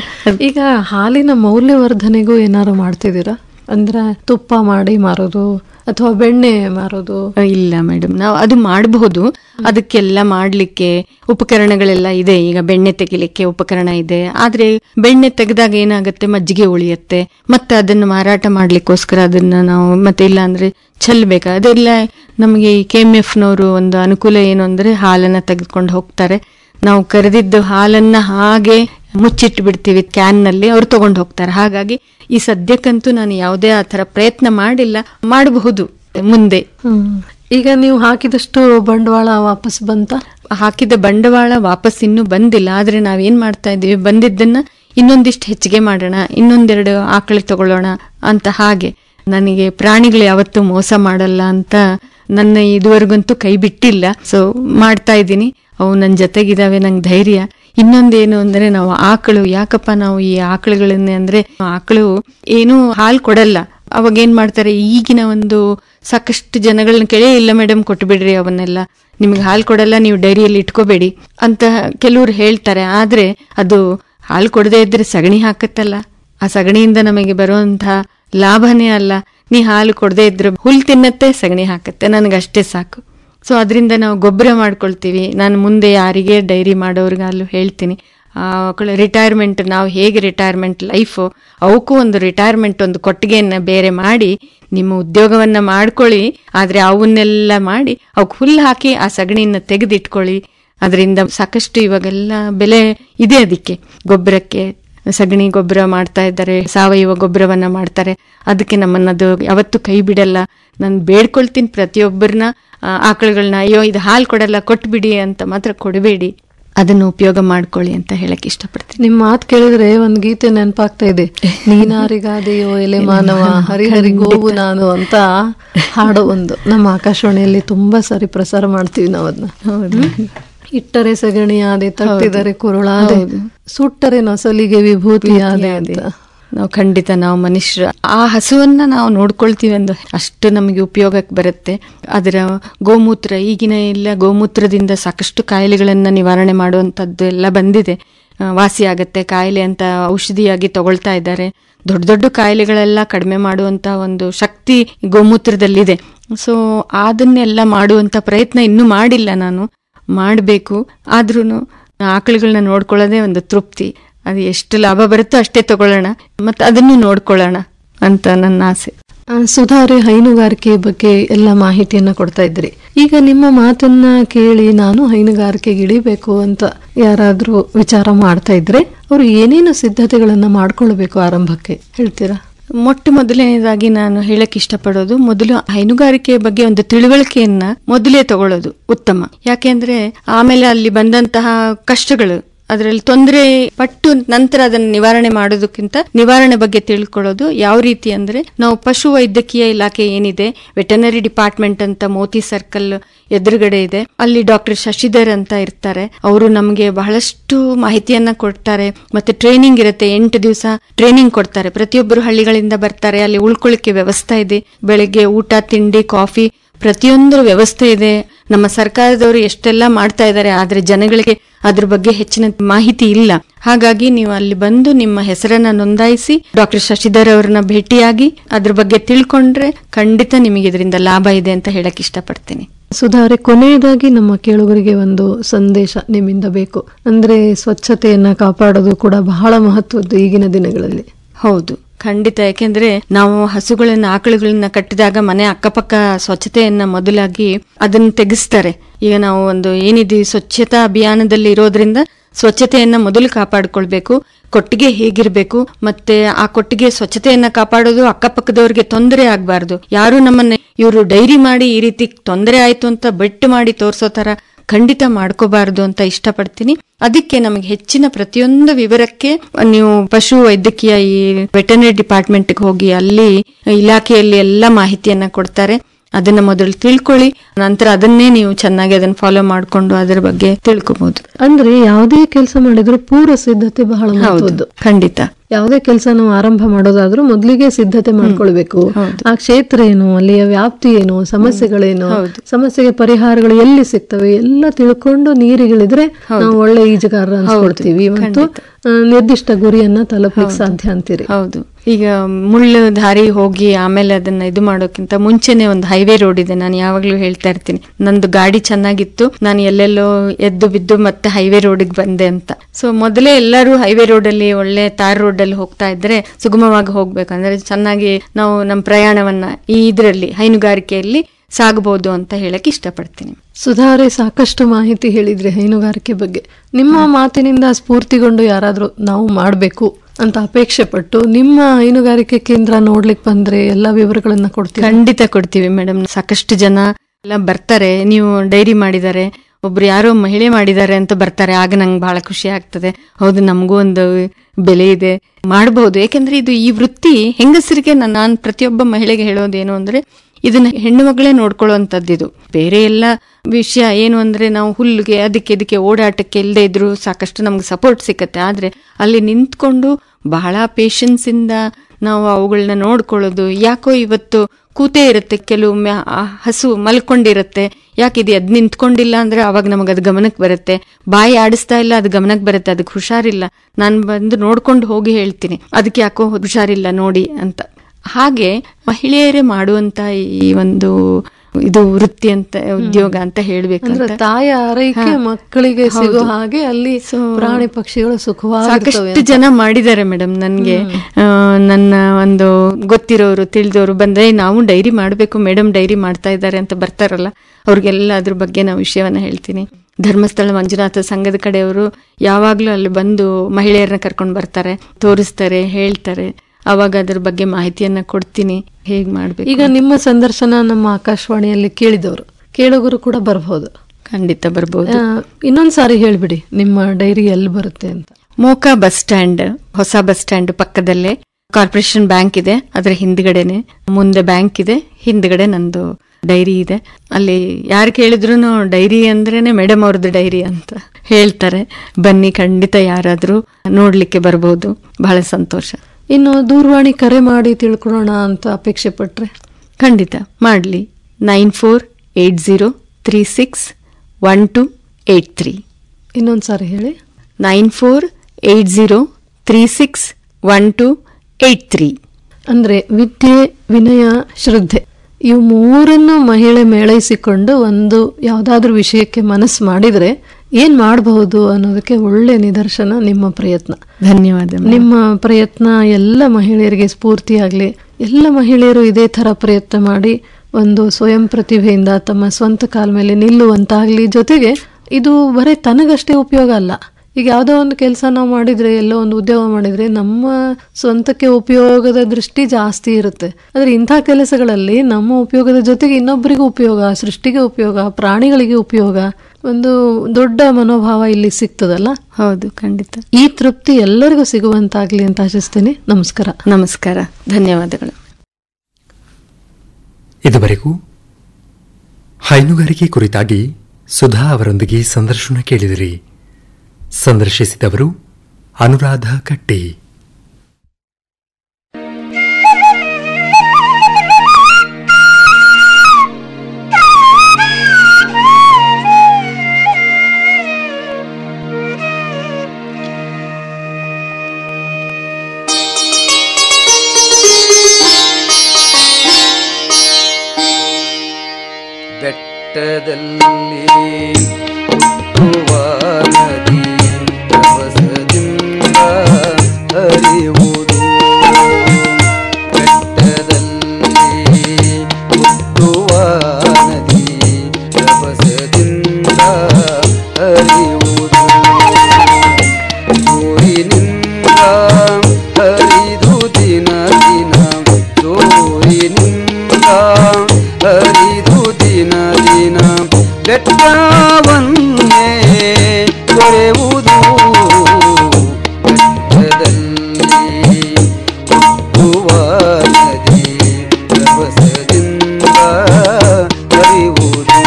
ಈಗ ಹಾಲಿನ ಮೌಲ್ಯವರ್ಧನೆಗೂ ಏನಾದ್ರು ಮಾಡ್ತಿದ್ದೀರಾ ಅಂದ್ರೆ ತುಪ್ಪ ಮಾಡಿ ಮಾರೋದು ಅಥವಾ ಬೆಣ್ಣೆ ಮಾರೋದು ಇಲ್ಲ ಮೇಡಮ್ ನಾವು ಅದು ಮಾಡಬಹುದು ಅದಕ್ಕೆಲ್ಲ ಮಾಡ್ಲಿಕ್ಕೆ ಉಪಕರಣಗಳೆಲ್ಲ ಇದೆ ಈಗ ಬೆಣ್ಣೆ ತೆಗಿಲಿಕ್ಕೆ ಉಪಕರಣ ಇದೆ ಆದ್ರೆ ಬೆಣ್ಣೆ ತೆಗೆದಾಗ ಏನಾಗುತ್ತೆ ಮಜ್ಜಿಗೆ ಉಳಿಯುತ್ತೆ ಮತ್ತೆ ಅದನ್ನು ಮಾರಾಟ ಮಾಡ್ಲಿಕ್ಕೋಸ್ಕರ ಅದನ್ನ ನಾವು ಮತ್ತೆ ಇಲ್ಲ ಅಂದ್ರೆ ಚೆಲ್ಬೇಕು ಅದೆಲ್ಲ ನಮಗೆ ಈ ಕೆ ಎಂ ಎಫ್ ನವರು ಒಂದು ಅನುಕೂಲ ಏನು ಅಂದ್ರೆ ಹಾಲನ್ನ ತೆಗೆದುಕೊಂಡು ಹೋಗ್ತಾರೆ ನಾವು ಕರೆದಿದ್ದು ಹಾಲನ್ನ ಹಾಗೆ ಮುಚ್ಚಿಟ್ಟು ಬಿಡ್ತೀವಿ ಕ್ಯಾನ್ ನಲ್ಲಿ ಅವ್ರು ತಗೊಂಡು ಹೋಗ್ತಾರೆ ಹಾಗಾಗಿ ಈ ಸದ್ಯಕ್ಕಂತೂ ನಾನು ಯಾವುದೇ ಆ ತರ ಪ್ರಯತ್ನ ಮಾಡಿಲ್ಲ ಮಾಡಬಹುದು ಮುಂದೆ ಹ್ಮ್. ಈಗ ನೀವು ಹಾಕಿದಷ್ಟು ಬಂಡವಾಳ ವಾಪಸ್ ಬಂತ ಹಾಕಿದ ಬಂಡವಾಳ ವಾಪಸ್ ಇನ್ನೂ ಬಂದಿಲ್ಲ ಆದ್ರೆ ನಾವೇನ್ ಮಾಡ್ತಾ ಇದೀವಿ ಬಂದಿದ್ದನ್ನ ಇನ್ನೊಂದಿಷ್ಟು ಹೆಚ್ಚಿಗೆ ಮಾಡೋಣ ಇನ್ನೊಂದೆರಡು ಆಕಳು ತಗೊಳ್ಳೋಣ ಅಂತ ಹಾಗೆ ನನಗೆ ಪ್ರಾಣಿಗಳು ಯಾವತ್ತೂ ಮೋಸ ಮಾಡಲ್ಲ ಅಂತ ನನ್ನ ಇದುವರೆಗಂತೂ ಕೈ ಬಿಟ್ಟಿಲ್ಲ ಸೊ ಮಾಡ್ತಾ ಇದ್ದೀನಿ ಅವು ನನ್ನ ಜೊತೆಗಿದಾವೆ ನಂಗೆ ಧೈರ್ಯ ಇನ್ನೊಂದೇನು ಅಂದ್ರೆ ನಾವು ಆಕಳು ಯಾಕಪ್ಪ ನಾವು ಈ ಆಕಳುಗಳನ್ನ ಅಂದ್ರೆ ಆಕಳು ಏನು ಹಾಲು ಕೊಡಲ್ಲ ಅವಾಗ ಏನ್ ಮಾಡ್ತಾರೆ ಈಗಿನ ಒಂದು ಸಾಕಷ್ಟು ಜನಗಳನ್ನ ಕೇಳೇ ಇಲ್ಲ ಮೇಡಮ್ ಕೊಟ್ಬಿಡ್ರಿ ಅವನ್ನೆಲ್ಲ ನಿಮ್ಗೆ ಹಾಲು ಕೊಡಲ್ಲ ನೀವು ಡೈರಿಯಲ್ಲಿ ಇಟ್ಕೋಬೇಡಿ ಅಂತ ಕೆಲವ್ರು ಹೇಳ್ತಾರೆ ಆದ್ರೆ ಅದು ಹಾಲು ಕೊಡದೇ ಇದ್ರೆ ಸಗಣಿ ಹಾಕತ್ತಲ್ಲ ಆ ಸಗಣಿಯಿಂದ ನಮಗೆ ಬರುವಂತಹ ಲಾಭನೇ ಅಲ್ಲ ನೀ ಹಾಲು ಕೊಡದೇ ಇದ್ರೆ ಹುಲ್ ತಿನ್ನತ್ತೆ ಸಗಣಿ ಹಾಕತ್ತೆ ನನಗಷ್ಟೇ ಸಾಕು ಸೊ ಅದರಿಂದ ನಾವು ಗೊಬ್ಬರ ಮಾಡ್ಕೊಳ್ತೀವಿ ನಾನು ಮುಂದೆ ಯಾರಿಗೆ ಡೈರಿ ಮಾಡೋರ್ಗಾಲು ಹೇಳ್ತೀನಿ ಮಕ್ಕಳು ರಿಟೈರ್ಮೆಂಟ್ ನಾವು ಹೇಗೆ ರಿಟೈರ್ಮೆಂಟ್ ಲೈಫು ಅವಕ್ಕೂ ಒಂದು ರಿಟೈರ್ಮೆಂಟ್ ಒಂದು ಕೊಟ್ಟಿಗೆಯನ್ನ ಬೇರೆ ಮಾಡಿ ನಿಮ್ಮ ಉದ್ಯೋಗವನ್ನ ಮಾಡ್ಕೊಳ್ಳಿ ಆದ್ರೆ ಅವನ್ನೆಲ್ಲ ಮಾಡಿ ಅವಕ್ಕೆ ಹುಲ್ಲು ಹಾಕಿ ಆ ಸಗಣಿಯನ್ನ ತೆಗೆದಿಟ್ಕೊಳ್ಳಿ ಅದರಿಂದ ಸಾಕಷ್ಟು ಇವಾಗೆಲ್ಲ ಬೆಲೆ ಇದೆ ಅದಕ್ಕೆ ಗೊಬ್ಬರಕ್ಕೆ ಸಗಣಿ ಗೊಬ್ಬರ ಮಾಡ್ತಾ ಇದ್ದಾರೆ ಸಾವಯವ ಗೊಬ್ಬರವನ್ನ ಮಾಡ್ತಾರೆ ಅದಕ್ಕೆ ನಮ್ಮನ್ನದು ಯಾವತ್ತೂ ಕೈ ಬಿಡಲ್ಲ ನಾನು ಬೇಡ್ಕೊಳ್ತೀನಿ ಪ್ರತಿಯೊಬ್ಬರನ್ನ ಆಕಳುಗಳನ್ನ ಅಯ್ಯೋ ಇದು ಹಾಲು ಕೊಡಲ್ಲ ಕೊಟ್ಬಿಡಿ ಅಂತ ಮಾತ್ರ ಕೊಡಬೇಡಿ ಅದನ್ನು ಉಪಯೋಗ ಮಾಡ್ಕೊಳ್ಳಿ ಅಂತ ಹೇಳಕ್ ಇಷ್ಟಪಡ್ತೀನಿ ನಿಮ್ ಮಾತ್ ಕೇಳಿದ್ರೆ ಒಂದ್ ಗೀತೆ ನೆನಪಾಗ್ತಾ ಇದೆ ನೀನಾರಿಗಾದೆಯೋ ಎಲೆ ಮಾನವ ಹರಿಹರಿ ಗೋವು ನಾನು ಅಂತ ಹಾಡೋ ಒಂದು ನಮ್ಮ ಆಕಾಶವಾಣಿಯಲ್ಲಿ ತುಂಬಾ ಸಾರಿ ಪ್ರಸಾರ ಮಾಡ್ತೀವಿ ನಾವು ಅದನ್ನ ಇಟ್ಟರೆ ಸಗಣಿಯಾದೆ ತಟ್ಟಿದರೆ ಕುರುಳಾದೆ ಸುಟ್ಟರೆ ನೊಸಲಿಗೆ ವಿಭೂತಿಯಾದೆ ಅಂತ ನಾವು ಖಂಡಿತ ನಾವು ಮನುಷ್ಯರು ಆ ಹಸುವನ್ನ ನಾವು ನೋಡ್ಕೊಳ್ತೀವಿ ಅಂದು ಅಷ್ಟು ನಮಗೆ ಉಪಯೋಗಕ್ಕೆ ಬರುತ್ತೆ ಅದರ ಗೋಮೂತ್ರ ಈಗಿನ ಎಲ್ಲ ಗೋಮೂತ್ರದಿಂದ ಸಾಕಷ್ಟು ಕಾಯಿಲೆಗಳನ್ನ ನಿವಾರಣೆ ಮಾಡುವಂತದ್ದು ಎಲ್ಲ ಬಂದಿದೆ ಆ, ವಾಸಿ ಆಗತ್ತೆ ಕಾಯಿಲೆ ಅಂತ ಔಷಧಿಯಾಗಿ ತಗೊಳ್ತಾ ಇದ್ದಾರೆ ದೊಡ್ಡ ದೊಡ್ಡ ಕಾಯಿಲೆಗಳೆಲ್ಲ ಕಡಿಮೆ ಮಾಡುವಂತ ಒಂದು ಶಕ್ತಿ ಗೋಮೂತ್ರದಲ್ಲಿದೆ ಸೊ ಅದನ್ನೆಲ್ಲ ಮಾಡುವಂತ ಪ್ರಯತ್ನ ಇನ್ನೂ ಮಾಡಿಲ್ಲ ನಾನು ಮಾಡಬೇಕು ಆದ್ರೂ ಆಕಳುಗಳನ್ನ ನೋಡ್ಕೊಳ್ಳೋದೇ ಒಂದು ತೃಪ್ತಿ ಅದು ಎಷ್ಟು ಲಾಭ ಬರುತ್ತೋ ಅಷ್ಟೇ ತಗೊಳ್ಳೋಣ ಮತ್ತೆ ಅದನ್ನು ನೋಡ್ಕೊಳ್ಳೋಣ ಅಂತ ನನ್ನ ಆಸೆ ಆ, ಸುಧಾರೆ ಹೈನುಗಾರಿಕೆ ಬಗ್ಗೆ ಎಲ್ಲ ಮಾಹಿತಿಯನ್ನ ಕೊಡ್ತಾ ಇದ್ರಿ ಈಗ ನಿಮ್ಮ ಮಾತನ್ನ ಕೇಳಿ ನಾನು ಹೈನುಗಾರಿಕೆಗೆ ಇಳಿಬೇಕು ಅಂತ ಯಾರಾದ್ರೂ ವಿಚಾರ ಮಾಡ್ತಾ ಇದ್ರೆ ಅವರು ಏನೇನು ಸಿದ್ಧತೆಗಳನ್ನ ಮಾಡ್ಕೊಳ್ಬೇಕು ಆರಂಭಕ್ಕೆ ಹೇಳ್ತೀರಾ ಮೊಟ್ಟ ಮೊದಲನೇದಾಗಿ ನಾನು ಹೇಳಕ್ ಇಷ್ಟಪಡೋದು ಮೊದಲು ಹೈನುಗಾರಿಕೆ ಬಗ್ಗೆ ಒಂದು ತಿಳುವಳಿಕೆಯನ್ನ ಮೊದಲೇ ತಗೊಳ್ಳೋದು ಉತ್ತಮ ಯಾಕೆಂದ್ರೆ ಆಮೇಲೆ ಅಲ್ಲಿ ಬಂದಂತಹ ಕಷ್ಟಗಳು ಅದರಲ್ಲಿ ತೊಂದರೆ ಪಟ್ಟು ನಂತರ ಅದನ್ನು ನಿವಾರಣೆ ಮಾಡೋದಕ್ಕಿಂತ ನಿವಾರಣೆ ಬಗ್ಗೆ ತಿಳ್ಕೊಳ್ಳೋದು ಯಾವ ರೀತಿ ಅಂದ್ರೆ ನಾವು ಪಶು ವೈದ್ಯಕೀಯ ಇಲಾಖೆ ಏನಿದೆ ವೆಟನರಿ ಡಿಪಾರ್ಟ್ಮೆಂಟ್ ಅಂತ ಮೋತಿ ಸರ್ಕಲ್ ಎದುರುಗಡೆ ಇದೆ ಅಲ್ಲಿ ಡಾಕ್ಟರ್ ಶಶಿಧರ್ ಅಂತ ಇರ್ತಾರೆ ಅವರು ನಮಗೆ ಬಹಳಷ್ಟು ಮಾಹಿತಿಯನ್ನ ಕೊಡ್ತಾರೆ ಮತ್ತೆ ಟ್ರೈನಿಂಗ್ ಇರುತ್ತೆ ಎಂಟು ದಿವಸ ಟ್ರೈನಿಂಗ್ ಕೊಡ್ತಾರೆ ಪ್ರತಿಯೊಬ್ಬರು ಹಳ್ಳಿಗಳಿಂದ ಬರ್ತಾರೆ ಅಲ್ಲಿ ಉಳ್ಕೊಳ್ಳಿಕ್ಕೆ ವ್ಯವಸ್ಥೆ ಇದೆ ಬೆಳಗ್ಗೆ ಊಟ ತಿಂಡಿ ಕಾಫಿ ಪ್ರತಿಯೊಂದರ ವ್ಯವಸ್ಥೆ ಇದೆ ನಮ್ಮ ಸರ್ಕಾರದವರು ಎಷ್ಟೆಲ್ಲ ಮಾಡ್ತಾ ಇದ್ದಾರೆ ಆದ್ರೆ ಜನಗಳಿಗೆ ಅದ್ರ ಬಗ್ಗೆ ಹೆಚ್ಚಿನ ಮಾಹಿತಿ ಇಲ್ಲ ಹಾಗಾಗಿ ನೀವು ಅಲ್ಲಿ ಬಂದು ನಿಮ್ಮ ಹೆಸರನ್ನ ನೋಂದಾಯಿಸಿ ಡಾಕ್ಟರ್ ಶಶಿಧರ್ ಅವರನ್ನ ಭೇಟಿಯಾಗಿ ಅದ್ರ ಬಗ್ಗೆ ತಿಳ್ಕೊಂಡ್ರೆ ಖಂಡಿತ ನಿಮಗೆ ಇದರಿಂದ ಲಾಭ ಇದೆ ಅಂತ ಹೇಳಕ್ ಇಷ್ಟಪಡ್ತೀನಿ ಸುಧಾರೆ ಕೊನೆಯದಾಗಿ ನಮ್ಮ ಕೇಳುಗರಿಗೆ ಒಂದು ಸಂದೇಶ ನಿಮ್ಮಿಂದ ಬೇಕು ಅಂದ್ರೆ ಸ್ವಚ್ಛತೆಯನ್ನ ಕಾಪಾಡೋದು ಕೂಡ ಬಹಳ ಮಹತ್ವದ್ದು ಈಗಿನ ದಿನಗಳಲ್ಲಿ ಹೌದು ಖಂಡಿತ ಯಾಕೆಂದ್ರೆ ನಾವು ಹಸುಗಳನ್ನ ಆಕಳುಗಳನ್ನ ಕಟ್ಟಿದಾಗ ಮನೆ ಅಕ್ಕಪಕ್ಕ ಸ್ವಚ್ಛತೆಯನ್ನ ಮೊದಲಾಗಿ ಅದನ್ನ ತೆಗೆಸ್ತಾರೆ ಈಗ ನಾವು ಒಂದು ಏನಿದೆ ಸ್ವಚ್ಛತಾ ಅಭಿಯಾನದಲ್ಲಿ ಇರೋದ್ರಿಂದ ಸ್ವಚ್ಛತೆಯನ್ನ ಮೊದಲು ಕಾಪಾಡಿಕೊಳ್ಬೇಕು ಕೊಟ್ಟಿಗೆ ಹೇಗಿರ್ಬೇಕು ಮತ್ತೆ ಆ ಕೊಟ್ಟಿಗೆ ಸ್ವಚ್ಛತೆಯನ್ನ ಕಾಪಾಡೋದು ಅಕ್ಕಪಕ್ಕದವ್ರಿಗೆ ತೊಂದರೆ ಆಗ್ಬಾರ್ದು ಯಾರು ನಮ್ಮನ್ನ ಇವರು ಡೈರಿ ಮಾಡಿ ಈ ರೀತಿ ತೊಂದರೆ ಆಯ್ತು ಅಂತ ಬೆಟ್ಟು ಮಾಡಿ ತೋರ್ಸೋ ತರ ಖಂಡಿತ ಮಾಡ್ಕೋಬಾರ್ದು ಅಂತ ಇಷ್ಟಪಡ್ತೀನಿ ಅದಕ್ಕೆ ನಮಗೆ ಹೆಚ್ಚಿನ ಪ್ರತಿಯೊಂದು ವಿವರಕ್ಕೆ ನೀವು ಪಶು ವೈದ್ಯಕೀಯ ಈ ವೆಟನರಿ ಡಿಪಾರ್ಟ್ಮೆಂಟ್ಗೆ ಹೋಗಿ ಅಲ್ಲಿ ಇಲಾಖೆಯಲ್ಲಿ ಎಲ್ಲ ಮಾಹಿತಿಯನ್ನ ಕೊಡ್ತಾರೆ ಅದನ್ನ ಮೊದಲು ತಿಳ್ಕೊಳ್ಳಿ ನಂತರ ಅದನ್ನೇ ನೀವು ಚೆನ್ನಾಗಿ ಅದನ್ನ ಫಾಲೋ ಮಾಡ್ಕೊಂಡು ಅದರ ಬಗ್ಗೆ ತಿಳ್ಕೊಬಹುದು ಅಂದ್ರೆ ಯಾವುದೇ ಕೆಲಸ ಮಾಡಿದ್ರು ಪೂರ್ವ ಸಿದ್ಧತೆ ಬಹಳ ಹೌದು ಮಹತ್ವದ್ದು ಖಂಡಿತ ಯಾವುದೇ ಕೆಲಸ ನಾವು ಆರಂಭ ಮಾಡೋದಾದ್ರೂ ಮೊದಲಿಗೆ ಸಿದ್ಧತೆ ಮಾಡ್ಕೊಳ್ಬೇಕು ಆ ಕ್ಷೇತ್ರ ಏನು ಅಲ್ಲಿಯ ವ್ಯಾಪ್ತಿ ಏನು ಸಮಸ್ಯೆಗಳೇನು ಸಮಸ್ಯೆಗೆ ಪರಿಹಾರಗಳು ಎಲ್ಲಿ ಸಿಗ್ತವೆ ಎಲ್ಲ ತಿಳ್ಕೊಂಡು ನೀರಿಗಿಳಿದ್ರೆ ನಾವು ಒಳ್ಳೆ ಈಜುಗಾರ ಅನ್ಸ್ಕೊಳ್ತೀವಿ ಮತ್ತು ಆ, ನಿರ್ದಿಷ್ಟ ಗುರಿಯನ್ನ ತಲುಪಲಿಕ್ಕೆ ಸಾಧ್ಯ ಅಂತೀರಿ ಹೌದು ಈಗ ಮುಳ್ಳು ದಾರಿ ಹೋಗಿ ಆಮೇಲೆ ಅದನ್ನ ಇದು ಮಾಡೋಕ್ಕಿಂತ ಮುಂಚೆನೆ ಒಂದು ಹೈವೇ ರೋಡ್ ಇದೆ ನಾನು ಯಾವಾಗ್ಲೂ ಹೇಳ್ತಾ ಇರ್ತೀನಿ ನಂದು ಗಾಡಿ ಚೆನ್ನಾಗಿತ್ತು ನಾನು ಎಲ್ಲೆಲ್ಲೋ ಎದ್ದು ಬಿದ್ದು ಮತ್ತೆ ಹೈವೇ ರೋಡಿಗೆ ಬಂದೆ ಅಂತ ಸೊ ಮೊದಲೇ ಎಲ್ಲರೂ ಹೈವೇ ರೋಡ್ ಅಲ್ಲಿ ಒಳ್ಳೆ ತಾರ್ ರೋಡ್ ಅಲ್ಲಿ ಹೋಗ್ತಾ ಇದ್ರೆ ಸುಗಮವಾಗಿ ಹೋಗ್ಬೇಕಂದ್ರೆ ಚೆನ್ನಾಗಿ ನಾವು ನಮ್ಮ ಪ್ರಯಾಣವನ್ನ ಈ ಇದರಲ್ಲಿ ಹೈನುಗಾರಿಕೆಯಲ್ಲಿ ಸಾಗಬಹುದು ಅಂತ ಹೇಳಕ್ ಇಷ್ಟಪಡ್ತೀನಿ ಸುಧಾರೆ ಸಾಕಷ್ಟು ಮಾಹಿತಿ ಹೇಳಿದ್ರಿ ಹೈನುಗಾರಿಕೆ ಬಗ್ಗೆ ನಿಮ್ಮ ಮಾತಿನಿಂದ ಸ್ಫೂರ್ತಿಗೊಂಡು ಯಾರಾದ್ರೂ ನಾವು ಮಾಡಬೇಕು ಅಂತ ಅಪೇಕ್ಷೆ ಪಟ್ಟು ನಿಮ್ಮ ಹೈನುಗಾರಿಕೆ ಕೇಂದ್ರ ನೋಡ್ಲಿಕ್ಕೆ ಬಂದ್ರೆ ಎಲ್ಲಾ ವಿವರಗಳನ್ನ ಕೊಡ್ತೀರಾ ಖಂಡಿತ ಕೊಡ್ತೀವಿ ಮೇಡಮ್ ಸಾಕಷ್ಟು ಜನ ಎಲ್ಲ ಬರ್ತಾರೆ ನೀವು ಡೈರಿ ಮಾಡಿದ್ದಾರೆ ಒಬ್ರು ಯಾರೋ ಮಹಿಳೆ ಮಾಡಿದ್ದಾರೆ ಅಂತ ಬರ್ತಾರೆ ಆಗ ನಂಗೆ ಬಹಳ ಖುಷಿ ಆಗ್ತದೆ ಹೌದು ನಮಗೂ ಒಂದು ಬೆಲೆ ಇದೆ ಮಾಡಬಹುದು ಯಾಕೆಂದ್ರೆ ಇದು ಈ ವೃತ್ತಿ ಹೆಂಗಸರಿಗೆ ನಾನು ನಾನು ಪ್ರತಿಯೊಬ್ಬ ಮಹಿಳೆಗೆ ಹೇಳೋದೇನು ಅಂದ್ರೆ ಇದನ್ನ ಹೆಣ್ಣು ಮಗಳೇ ನೋಡ್ಕೊಳ್ಳುವಂಥದ್ದು ಇದು ಬೇರೆ ಎಲ್ಲ ವಿಷಯ ಏನು ಅಂದ್ರೆ ನಾವು ಹುಲ್ಲಿಗೆ ಅದಕ್ಕೆ ಇದಕ್ಕೆ ಓಡಾಟಕ್ಕೆ ಇಲ್ಲದೆ ಇದ್ರು ಸಾಕಷ್ಟು ನಮ್ಗೆ ಸಪೋರ್ಟ್ ಸಿಕ್ಕತ್ತೆ ಆದ್ರೆ ಅಲ್ಲಿ ನಿಂತ್ಕೊಂಡು ಬಹಳ ಪೇಷನ್ಸ್ ಇಂದ ನಾವು ಅವುಗಳನ್ನ ನೋಡ್ಕೊಳ್ಳೋದು ಯಾಕೋ ಇವತ್ತು ಕೂತೇ ಇರುತ್ತೆ ಕೆಲವೊಮ್ಮೆ ಆ ಹಸು ಮಲ್ಕೊಂಡಿರುತ್ತೆ ಯಾಕೆ ಇದು ಅದ್ ನಿಂತ್ಕೊಂಡಿಲ್ಲ ಅಂದ್ರೆ ಅವಾಗ ನಮಗೆ ಅದು ಗಮನಕ್ಕೆ ಬರುತ್ತೆ ಬಾಯಿ ಆಡಿಸ್ತಾ ಇಲ್ಲ ಅದು ಗಮನಕ್ಕೆ ಬರುತ್ತೆ ಅದಕ್ಕೆ ಹುಷಾರಿಲ್ಲ ನಾನು ಬಂದು ನೋಡ್ಕೊಂಡು ಹೋಗಿ ಹೇಳ್ತೀನಿ ಅದಕ್ಕೆ ಯಾಕೋ ಹುಷಾರಿಲ್ಲ ನೋಡಿ ಅಂತ ಹಾಗೆ ಮಹಿಳೆಯರೇ ಮಾಡುವಂತ ಈ ಒಂದು ಇದು ವೃತ್ತಿ ಅಂತ ಉದ್ಯೋಗ ಅಂತ ಅಂದ್ರೆ ಹೇಳ್ಬೇಕಂತ ತಾಯ ಆರೈಕೆ ಮಕ್ಕಳಿಗೆ ಸಿಗೋ ಹಾಗೆ ಅಲ್ಲಿ ಪ್ರಾಣಿ ಪಕ್ಷಿಗಳು ಸುಖವಾಗಿರ್ತವೆ ಸಾಕಷ್ಟು ಜನ ಮಾಡಿದ್ದಾರೆ ಮೇಡಮ್ ನನ್ಗೆ ಆ, ನನ್ನ ಒಂದು ಗೊತ್ತಿರೋರು ತಿಳಿದವರು ಬಂದ್ರೆ ನಾವು ಡೈರಿ ಮಾಡಬೇಕು ಮೇಡಮ್ ಡೈರಿ ಮಾಡ್ತಾ ಇದ್ದಾರೆ ಅಂತ ಬರ್ತಾರಲ್ಲ ಅವ್ರಿಗೆಲ್ಲ ಅದ್ರ ಬಗ್ಗೆ ನಾವು ವಿಷಯವನ್ನ ಹೇಳ್ತೀನಿ ಧರ್ಮಸ್ಥಳ ಮಂಜುನಾಥ ಸಂಘದ ಕಡೆಯವರು ಯಾವಾಗ್ಲೂ ಅಲ್ಲಿ ಬಂದು ಮಹಿಳೆಯರನ್ನ ಕರ್ಕೊಂಡು ಬರ್ತಾರೆ ತೋರಿಸ್ತಾರೆ ಹೇಳ್ತಾರೆ ಅವಾಗ ಅದ್ರ ಬಗ್ಗೆ ಮಾಹಿತಿಯನ್ನ ಕೊಡ್ತೀನಿ ಹೇಗ್ ಮಾಡ್ಬೇಕು ಈಗ ನಿಮ್ಮ ಸಂದರ್ಶನ ನಮ್ಮ ಆಕಾಶವಾಣಿಯಲ್ಲಿ ಕೇಳಿದವರು ಕೇಳುಗರು ಕೂಡ ಬರ್ಬೋದು ಖಂಡಿತ ಬರ್ಬೋದು ಆ, ಇನ್ನೊಂದ್ ಸಾರಿ ಹೇಳ್ಬಿಡಿ ನಿಮ್ಮ ಡೈರಿ ಎಲ್ಲಿ ಬರುತ್ತೆ ಅಂತ ಮೋಕಾ ಬಸ್ ಸ್ಟ್ಯಾಂಡ್ ಹೊಸ ಬಸ್ ಸ್ಟ್ಯಾಂಡ್ ಪಕ್ಕದಲ್ಲೇ ಕಾರ್ಪೊರೇಷನ್ ಬ್ಯಾಂಕ್ ಇದೆ ಅದರ ಹಿಂದ್ಗಡೆನೆ ಮುಂದೆ ಬ್ಯಾಂಕ್ ಇದೆ ಹಿಂದ್ಗಡೆ ನಂದು ಡೈರಿ ಇದೆ ಅಲ್ಲಿ ಯಾರು ಕೇಳಿದ್ರು ಡೈರಿ ಅಂದ್ರೇನೆ ಮೇಡಮ್ ಅವ್ರದ್ದು ಡೈರಿ ಅಂತ ಹೇಳ್ತಾರೆ ಬನ್ನಿ ಖಂಡಿತ ಯಾರಾದ್ರೂ ನೋಡ್ಲಿಕ್ಕೆ ಬರ್ಬೋದು ಬಹಳ ಸಂತೋಷ ಇನ್ನು ದೂರವಾಣಿ ಕರೆ ಮಾಡಿ ತಿಳ್ಕೊಳ್ಳೋಣ ಅಂತ ಅಪೇಕ್ಷೆ ಪಟ್ರೆ ಖಂಡಿತ ಮಾಡಲಿ nine four eight zero three six one two eight three ಇನ್ನೊಂದ್ ಸಾರಿ ಹೇಳಿ nine four eight zero three six one two eight three ಅಂದ್ರೆ ವಿದ್ಯೆ ವಿನಯ ಶ್ರದ್ಧೆ ಇವು ಮೂರನ್ನು ಮಹಿಳೆ ಮೇಳೈಸಿಕೊಂಡು ಒಂದು ಯಾವ್ದಾದ್ರೂ ವಿಷಯಕ್ಕೆ ಮನಸ್ಸು ಮಾಡಿದ್ರೆ ಏನ್ ಮಾಡಬಹುದು ಅನ್ನೋದಕ್ಕೆ ಒಳ್ಳೆ ನಿದರ್ಶನ ನಿಮ್ಮ ಪ್ರಯತ್ನ ಧನ್ಯವಾದ ನಿಮ್ಮ ಪ್ರಯತ್ನ ಎಲ್ಲ ಮಹಿಳೆಯರಿಗೆ ಸ್ಫೂರ್ತಿಯಾಗ್ಲಿ ಎಲ್ಲ ಮಹಿಳೆಯರು ಇದೇ ತರ ಪ್ರಯತ್ನ ಮಾಡಿ ಒಂದು ಸ್ವಯಂ ಪ್ರತಿಭೆಯಿಂದ ತಮ್ಮ ಸ್ವಂತ ಕಾಲ ಮೇಲೆ ನಿಲ್ಲುವಂತಾಗ್ಲಿ ಜೊತೆಗೆ ಇದು ಬರೀ ತನಗಷ್ಟೇ ಉಪಯೋಗ ಅಲ್ಲ ಈಗ ಯಾವುದೋ ಒಂದು ಕೆಲಸ ನಾವು ಮಾಡಿದ್ರೆ ಎಲ್ಲೋ ಒಂದು ಉದ್ಯೋಗ ಮಾಡಿದ್ರೆ ನಮ್ಮ ಸ್ವಂತಕ್ಕೆ ಉಪಯೋಗದ ದೃಷ್ಟಿ ಜಾಸ್ತಿ ಇರುತ್ತೆ ಆದ್ರೆ ಇಂಥ ಕೆಲಸಗಳಲ್ಲಿ ನಮ್ಮ ಉಪಯೋಗದ ಜೊತೆಗೆ ಇನ್ನೊಬ್ಬರಿಗೂ ಉಪಯೋಗ ಸೃಷ್ಟಿಗೆ ಉಪಯೋಗ ಪ್ರಾಣಿಗಳಿಗೆ ಉಪಯೋಗ ಒಂದು ದೊಡ್ಡ ಮನೋಭಾವ ಇಲ್ಲಿ ಸಿಗ್ತದಲ್ಲ ಹೌದು ಖಂಡಿತ ಈ ತೃಪ್ತಿ ಎಲ್ಲರಿಗೂ ಸಿಗುವಂತಾಗ್ಲಿ ಅಂತ ಆಶಿಸ್ತೇನೆ ನಮಸ್ಕಾರ ನಮಸ್ಕಾರ ಧನ್ಯವಾದಗಳು ಇದುವರೆಗೂ ಹೈನುಗಾರಿಕೆ ಕುರಿತಾಗಿ ಸುಧಾ ಅವರೊಂದಿಗೆ ಸಂದರ್ಶನ ಕೇಳಿದಿರಿ ಸಂದರ್ಶಿಸಿದವರು ಅನುರಾಧ ಕಟ್ಟಿ ಬೆಟ್ಟದಲ್ಲಿ ಹುಟ್ಟುವ ನದಿ ರಭಸದಿಂದ ಹರಿಯುವುದು ಬೆಟ್ಟದಲ್ಲಿ ಹುಟ್ಟುವ ನದಿ ರಭಸದಿಂದ ಹರಿಯುವುದು ಸೂರಿನಿಂದ ಹರಿದು ದಿನ ದಿನ ಸೂರಿನಿಂದ ಹರಿದು ದಿನ ದಿನ ಬೆಟ್ಟವನ್ನೇ ಕೊರೆಯುವುದು ಬೆಟ್ಟದಲ್ಲಿ ಹುಟ್ಟುವ ನದಿ ರಭಸದಿಂದ ಹರಿಯುವುದು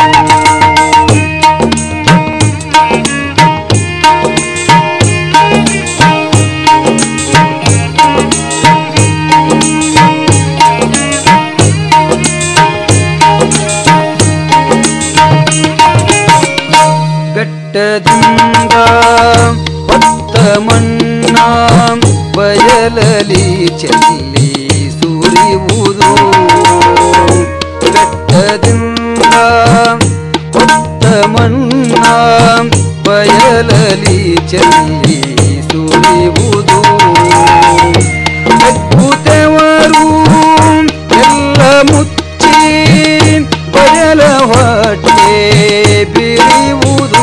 ಬೆಟ್ಟದಿಂದ ಹೊತ್ತ ಮಣ್ಣ ಚೆಲ್ಲಿ ಸುರಿಯುವುದು ಬೆಟ್ಟದಿಂದ ಕೊಟ್ಟ ಮಣ್ಣ ಬಯಲಲಿ ಚೆಲ್ಲಿ ಸುರಿಯುವುದು ಬೆಕ್ಕುತೆವರು ಎಲ್ಲ ಮುಚ್ಚಿ ಬಯಲ ಹೊಟ್ಟೆ ಬಿರಿಯುವುದು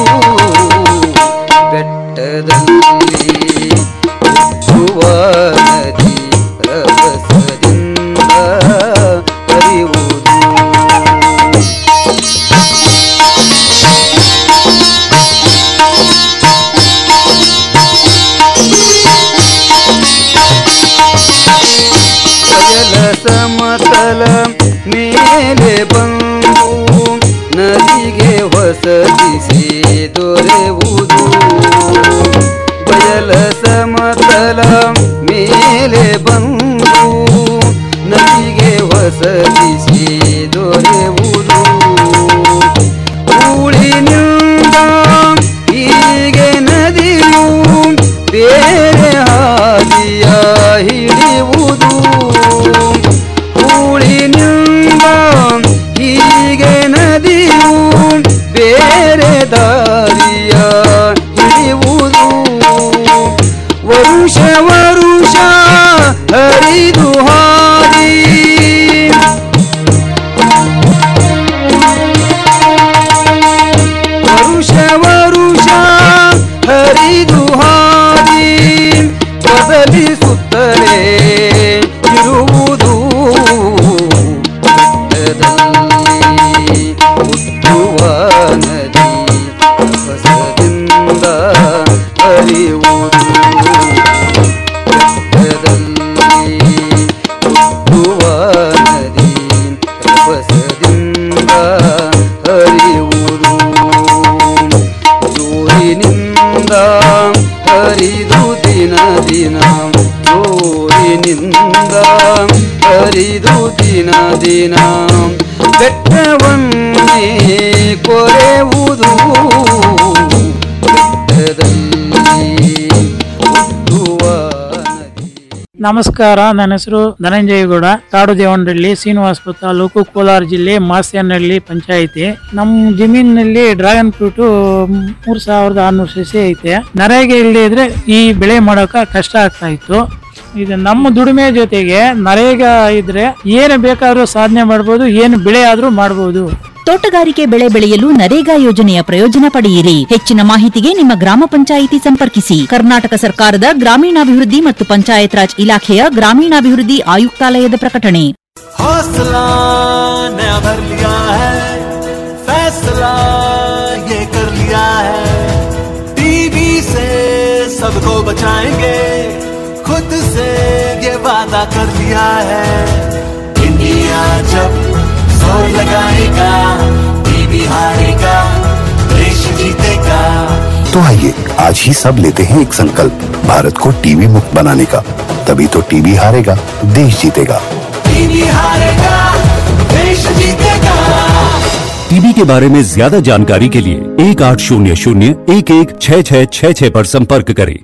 ಬೆಟ್ಟದಲ್ಲಿ ಹುಟ್ಟುವ ನದಿ ರಭಸದಿಂದ ಹರಿಯುವುದು ಬಯಲ ಸಮತಲ ಮೇಲೆ ಬಂದು ನದಿಗೆ ಹೊಸದಿಸಿ ದೊರೆಯುವುದು ಬಯಲ ಸಮತಲ ಮೇಲೆ ಬಂದು ನದಿಗೆ ಹೊಸದಿಸಿ ದೊರೆಯುವುದು ಊಳಿನಿಂದ ಹೀಗೆ ನದಿಯು ಬೇರೆ ಹಾದಿಯ ಹಿಡಿಯುವುದು ಊಳಿನಿಂದ ಹೀಗೆ ನದಿಯು ಬೇರೆ ದಾರಿಯ ಹಿಡಿಯುವುದು ವರುಷ ವರುಷ ಹರಿದು ಹಾರಿ ವರುಷ ವರುಷ ಹರಿದು ಹಾರಿ ಬದಲಿಸುತ್ತಲೇ ಇರುವುದು ಬೆಟ್ಟದಲ್ಲಿ ಹುಟ್ಟುವ ನದಿ ಹೊಸದಿಂದ ಹರಿಯುವುದು ಬೆಟ್ಟದಲ್ಲಿ ಹುಟ್ಟುವ ನದಿ ಹೊಸದಿಂದ ಹರಿಯುವುದು ಜೋರಿನಿಂದ ಹರಿದು ದಿನ ದಿನ ಜೋರಿನಿಂದ ಹರಿದು ದಿನ ದಿನ ಬೆಟ್ಟವನ್ನೇ ಕೊರೆಯುವುದು ಬೆಟ್ಟದಲ್ಲಿ ಹುಟ್ಟುವ ನಮಸ್ಕಾರ ನನ್ನ ಹೆಸರು ಧನಂಜಯಗೌಡ ಕಾಡು ದೇವನಹಳ್ಳಿ ಶ್ರೀನಿವಾಸಪುರ ತಾಲೂಕು ಕೋಲಾರ ಜಿಲ್ಲೆ ಮಾಸ್ಯನಹಳ್ಳಿ ಪಂಚಾಯಿತಿ ನಮ್ಮ ಜಮೀನಿನಲ್ಲಿ ಡ್ರ್ಯಾಗನ್ ಫ್ರೂಟ್ ಮೂರ್ ಸಾವಿರದ ಆರ್ನೂರು ಸಸಿ ಐತೆ ನರೇಗೆ ಇಲ್ಲದೆ ಇದ್ರೆ ಈ ಬೆಳೆ ಮಾಡೋಕ ಕಷ್ಟ ಆಗ್ತಾ ಇತ್ತು ಇದು ನಮ್ಮ ದುಡಿಮೆ ಜೊತೆಗೆ ನರೇಗ ಇದ್ರೆ ಏನು ಬೇಕಾದ್ರೂ ಸಾಧನೆ ಮಾಡ್ಬೋದು ಏನು ಬೆಳೆ ಆದ್ರೂ ಮಾಡ್ಬೋದು ತೋಟಗಾರಿಕೆ ಬೆಳೆ ಬೆಳೆಯಲು ನರೇಗಾ ಯೋಜನೆಯ ಪ್ರಯೋಜನ ಪಡೆಯಿರಿ ಹೆಚ್ಚಿನ ಮಾಹಿತಿಗೆ ನಿಮ್ಮ ಗ್ರಾಮ ಪಂಚಾಯಿತಿ ಸಂಪರ್ಕಿಸಿ ಕರ್ನಾಟಕ ಸರ್ಕಾರದ ಗ್ರಾಮೀಣಾಭಿವೃದ್ಧಿ ಮತ್ತು ಪಂಚಾಯತ್ ರಾಜ್ ಇಲಾಖೆಯ ಗ್ರಾಮೀಣಾಭಿವೃದ್ಧಿ ಆಯುಕ್ತಾಲಯದ ಪ್ರಕಟಣೆ हौसला नया भर लिया है फैसला ये कर लिया है टीवी से सबको बचाएंगे खुद से ये वादा कर लिया है इंडिया जब जोर लगाएगा टीवी हारेगा देश जीतेगा तो आइए आज ही सब लेते हैं एक संकल्प भारत को टीवी मुक्त बनाने का तभी तो टीवी हारेगा देश जीतेगा टीवी हारेगा देश जीतेगा टीबी के बारे में ज्यादा जानकारी के लिए एक आठ शून्य शून्य एक एक छः छः छः छः पर संपर्क करें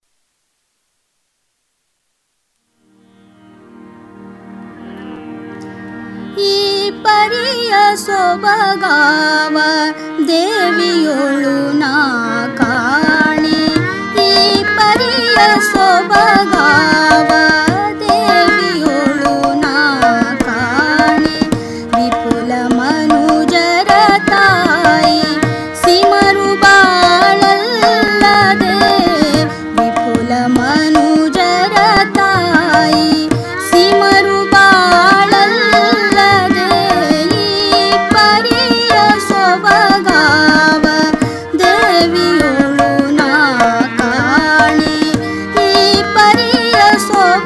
ಈ ಪರಿಯ ಸೊಬಗಾವ ದೇವಿಯೊಳು ನಾ ಕಾಣೆ ಈ ಪರಿಯ ಸೊಬಗಾವ ದೇವಿಯೊಳು ನಾ ಕಾಣೆ ವಿಪುಲ ಮನುಜರ ತಾಯಿ ಸಿಮರು ಬಾಳಲ್ಲದೆ ವಿಪುಲ ಮನುಜರ ತಾಯಿ ಸಿಮರು ಬಾಳಲ್ಲದೆ ಈ ಪರಿಯ ಸೊಬಗಾವ ದೇವಿಯೊಳು ನಾ ಕಾಣೆ ಈ ಪರಿಯ ಸೊಬಗಾವ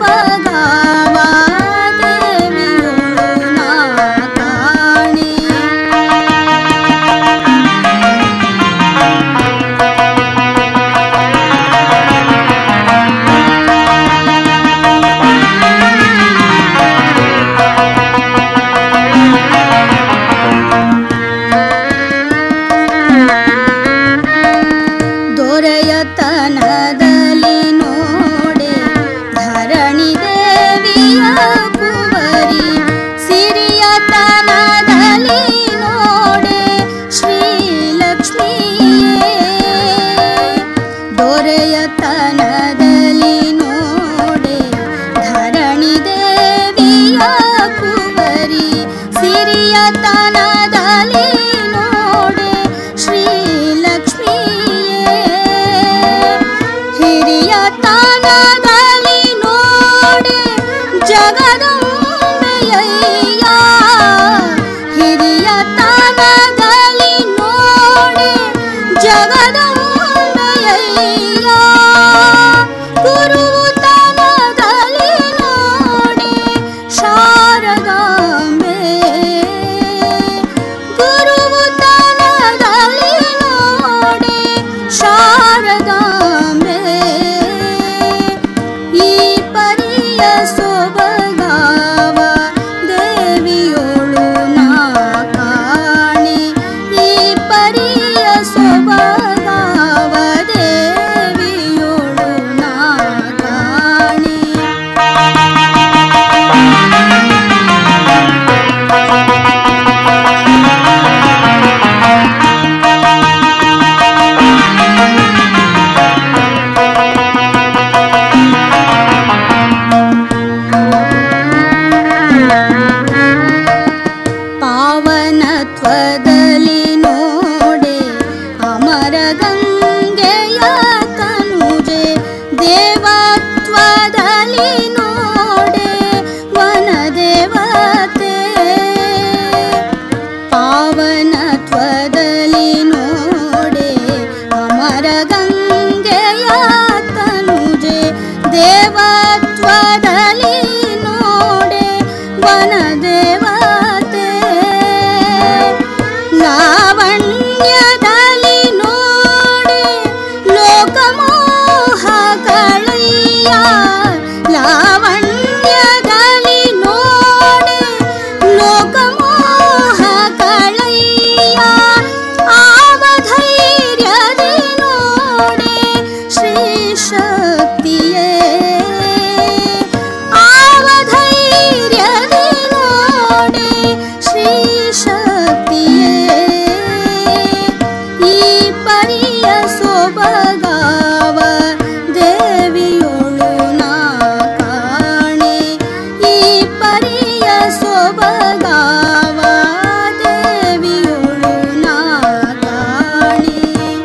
ಜಗದಂಬೆಯಯ್ಯ ಹಿರಿಯ ತನದಲ್ಲಿ ನೋಡೆ ಜಗದಂಬೆಯಯ್ಯ ಗುರು ತನದಲ್ಲಿ ನೋಡೆ ಶಾರದಾಂಬೆ ಗುರು ತನದಲ್ಲಿ ನೋಡೆ ಶಾರದಾಂಬೆ ಈ ಪರಿಯ ಸೊಬಗಾವ ದೇವಿಯೋಳು ನಾ ಕಾಣೆ ಈ ಪರಿಯ ಸೊಬಗಾವ ದೇವಿಯೋಳು ನಾ ಕಾಣೆ ಪಾವನತ್ವದಲ್ಲಿ ನೋಡೆ ಅಮರ ಗಂಗೆಯ ತನುಜೆ ದೇವತ್ವದಲ್ಲಿ ನೋಡೆ ವನದೇವತೆ ಪಾವನತ್ವದಲ್ಲಿ ನೋಡೆ ಅಮರ ಗಂಗೆಯ ತನುಜೆ ದೇವತ್ವದಲ್ಲಿ ನೋಡೆ ವನದೇವತೆ ಲಾವಣ್ಯದಲ್ಲಿ ನೋಡೆ ಲೋಕಮೋಹ ಕಳೆಯ ಲಾವಣ್ಯದಲ್ಲಿ ನೋಡೆ ಲೋಕಮೋಹ ಕಳೆಯ ಆವಧೈರ್ಯದಿ ನೋಡೆ ಶ್ರೀ ಶಕ್ತಿಯೇ ಆವಧೈರ್ಯದಿ ನೋಡೆ ಶ್ರೀ ಶಕ್ತಿಯೇ ಈ ಪರಿಯ ಸೊಬಗಾವ ದೇವಿಯೋಳು ನಾ ಕಾಣೆ ಈ ಪರಿಯ ಸೊಬಗಾವ ದೇವಿಯೋಳು ನಾ ಕಾಣೆ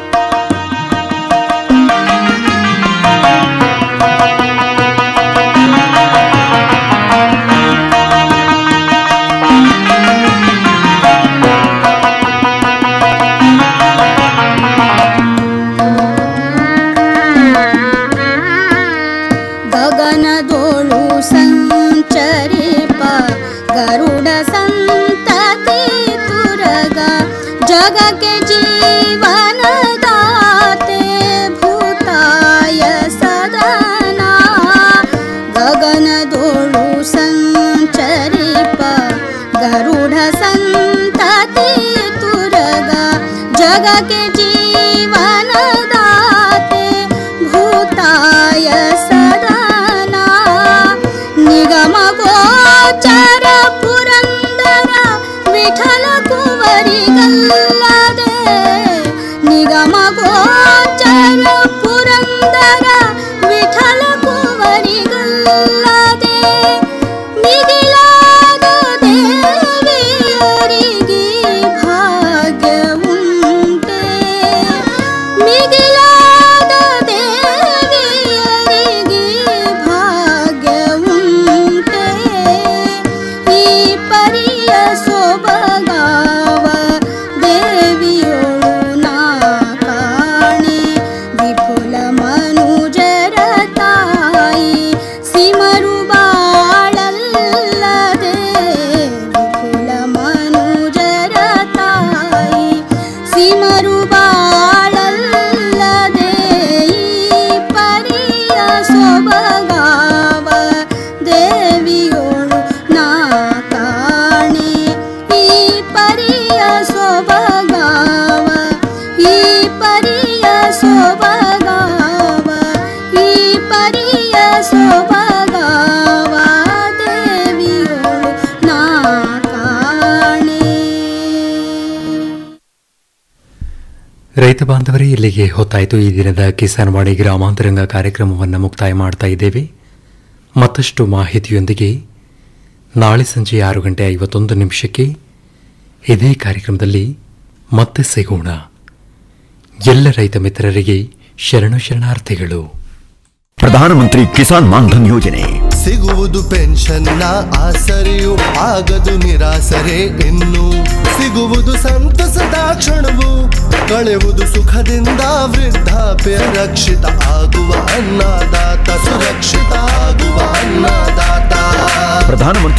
ಗಗನದೋಳು ಸಂಚರಿಪ ಗರುಡ ಸಂತತಿ ತುರಗ ಜಗಕ್ಕೆ ಜೀವನದಾತೆ ಭೂತಾಯ ಸದನ ಗಗನದೋಳು ಸಂಚರಿಪ ಗರುಡ ಸಂತತಿ ತುರಗ ಜಗಕ್ಕೆ ಜೀವನದಾತೆ ಭೂತಾಯ ಸದನ ನಿಗಮ ಗೋಚರ ಪುರಂದರ ವಿಠಲ ಕುವರಿಗಲ್ಲದೆ ನಿಗಮ ಗೋಚರ ಪುರಂದರ ವಿಠಲ ಕುವರಿಗಲ್ಲದೆ ಮಿಗಿಲಾದ ದೇವಿಯರಿಗೆ ಭಾಗ್ಯ ಉಂಟೆ ಮಿಗಿಲಾದ ದೇವಿಯರಿಗೆ ಭಾಗ್ಯ ಉಂಟೆ ಈ ಪರಿಯ ಸೊಬಗಾವ ದೇವಿಯೋಳು ನಾ ಕಾಣೆ ವಿಪುಲ ಮನುಜರ ತಾಯಿ ಸಿಮರು ಬಾಳಲ್ಲದೆ ವಿಪುಲ ಮನುಜರ ತಾಯಿ ಸಿಮರು ಬಾಳಲ್ಲದೆ ಈ ಪರಿಯ ಸೊಬಗಾವ ದೇವಿಯೋಳು ನಾ ಕಾಣೆ ಈ ಪರಿಯ ಸೊಬಗಾವ ಈ ಪರಿಯ ಸೊಬಗಾವ ಈ ಪರಿಯ ಸೊಬಗಾವ ದೇವಿಯೋಳು ನಾ ಕಾಣೆ ರೈತ ಬಾಂಧವರೇ ಇಲ್ಲಿಗೆ ಹೊತ್ತಾಯಿತು ಈ ದಿನದ ಕಿಸಾನ್ ವಾಣಿ ಗ್ರಾಮಾಂತರಂಗ ಕಾರ್ಯಕ್ರಮವನ್ನು ಮುಕ್ತಾಯ ಮಾಡ್ತಾ ಇದ್ದೇವೆ ಮತ್ತಷ್ಟು ಮಾಹಿತಿಯೊಂದಿಗೆ ನಾಳೆ ಸಂಜೆ ಆರು ಗಂಟೆ ಐವತ್ತೊಂದು ನಿಮಿಷಕ್ಕೆ ಇದೇ ಕಾರ್ಯಕ್ರಮದಲ್ಲಿ ಮತ್ತೆ ಸಿಗೋಣ ಎಲ್ಲ ರೈತ ಮಿತ್ರರಿಗೆ ಶರಣು ಶರಣಾರ್ಥಿಗಳು ಪ್ರಧಾನಮಂತ್ರಿ ಕಿಸಾನ್ ಮಾನ್ಧನ್ ಯೋಜನೆ ಸಿಗುವುದು ಪೆನ್ಷನ್ನ ಆಸರೆಯು ಆಗದು ನಿರಾಸರೆ ಇನ್ನು ಸಿಗುವುದು ಸಂತಸದ ಕ್ಷಣವು ಕಳೆವುದು ಸುಖದಿಂದ ವೃದ್ಧಾಪ್ಯ ರಕ್ಷಿತ ಆಗುವ ಅನ್ನದಾತ ಸುರಕ್ಷಿತ ಆಗುವ ಅನ್ನದಾತ ಪ್ರಧಾನಮಂತ್ರಿ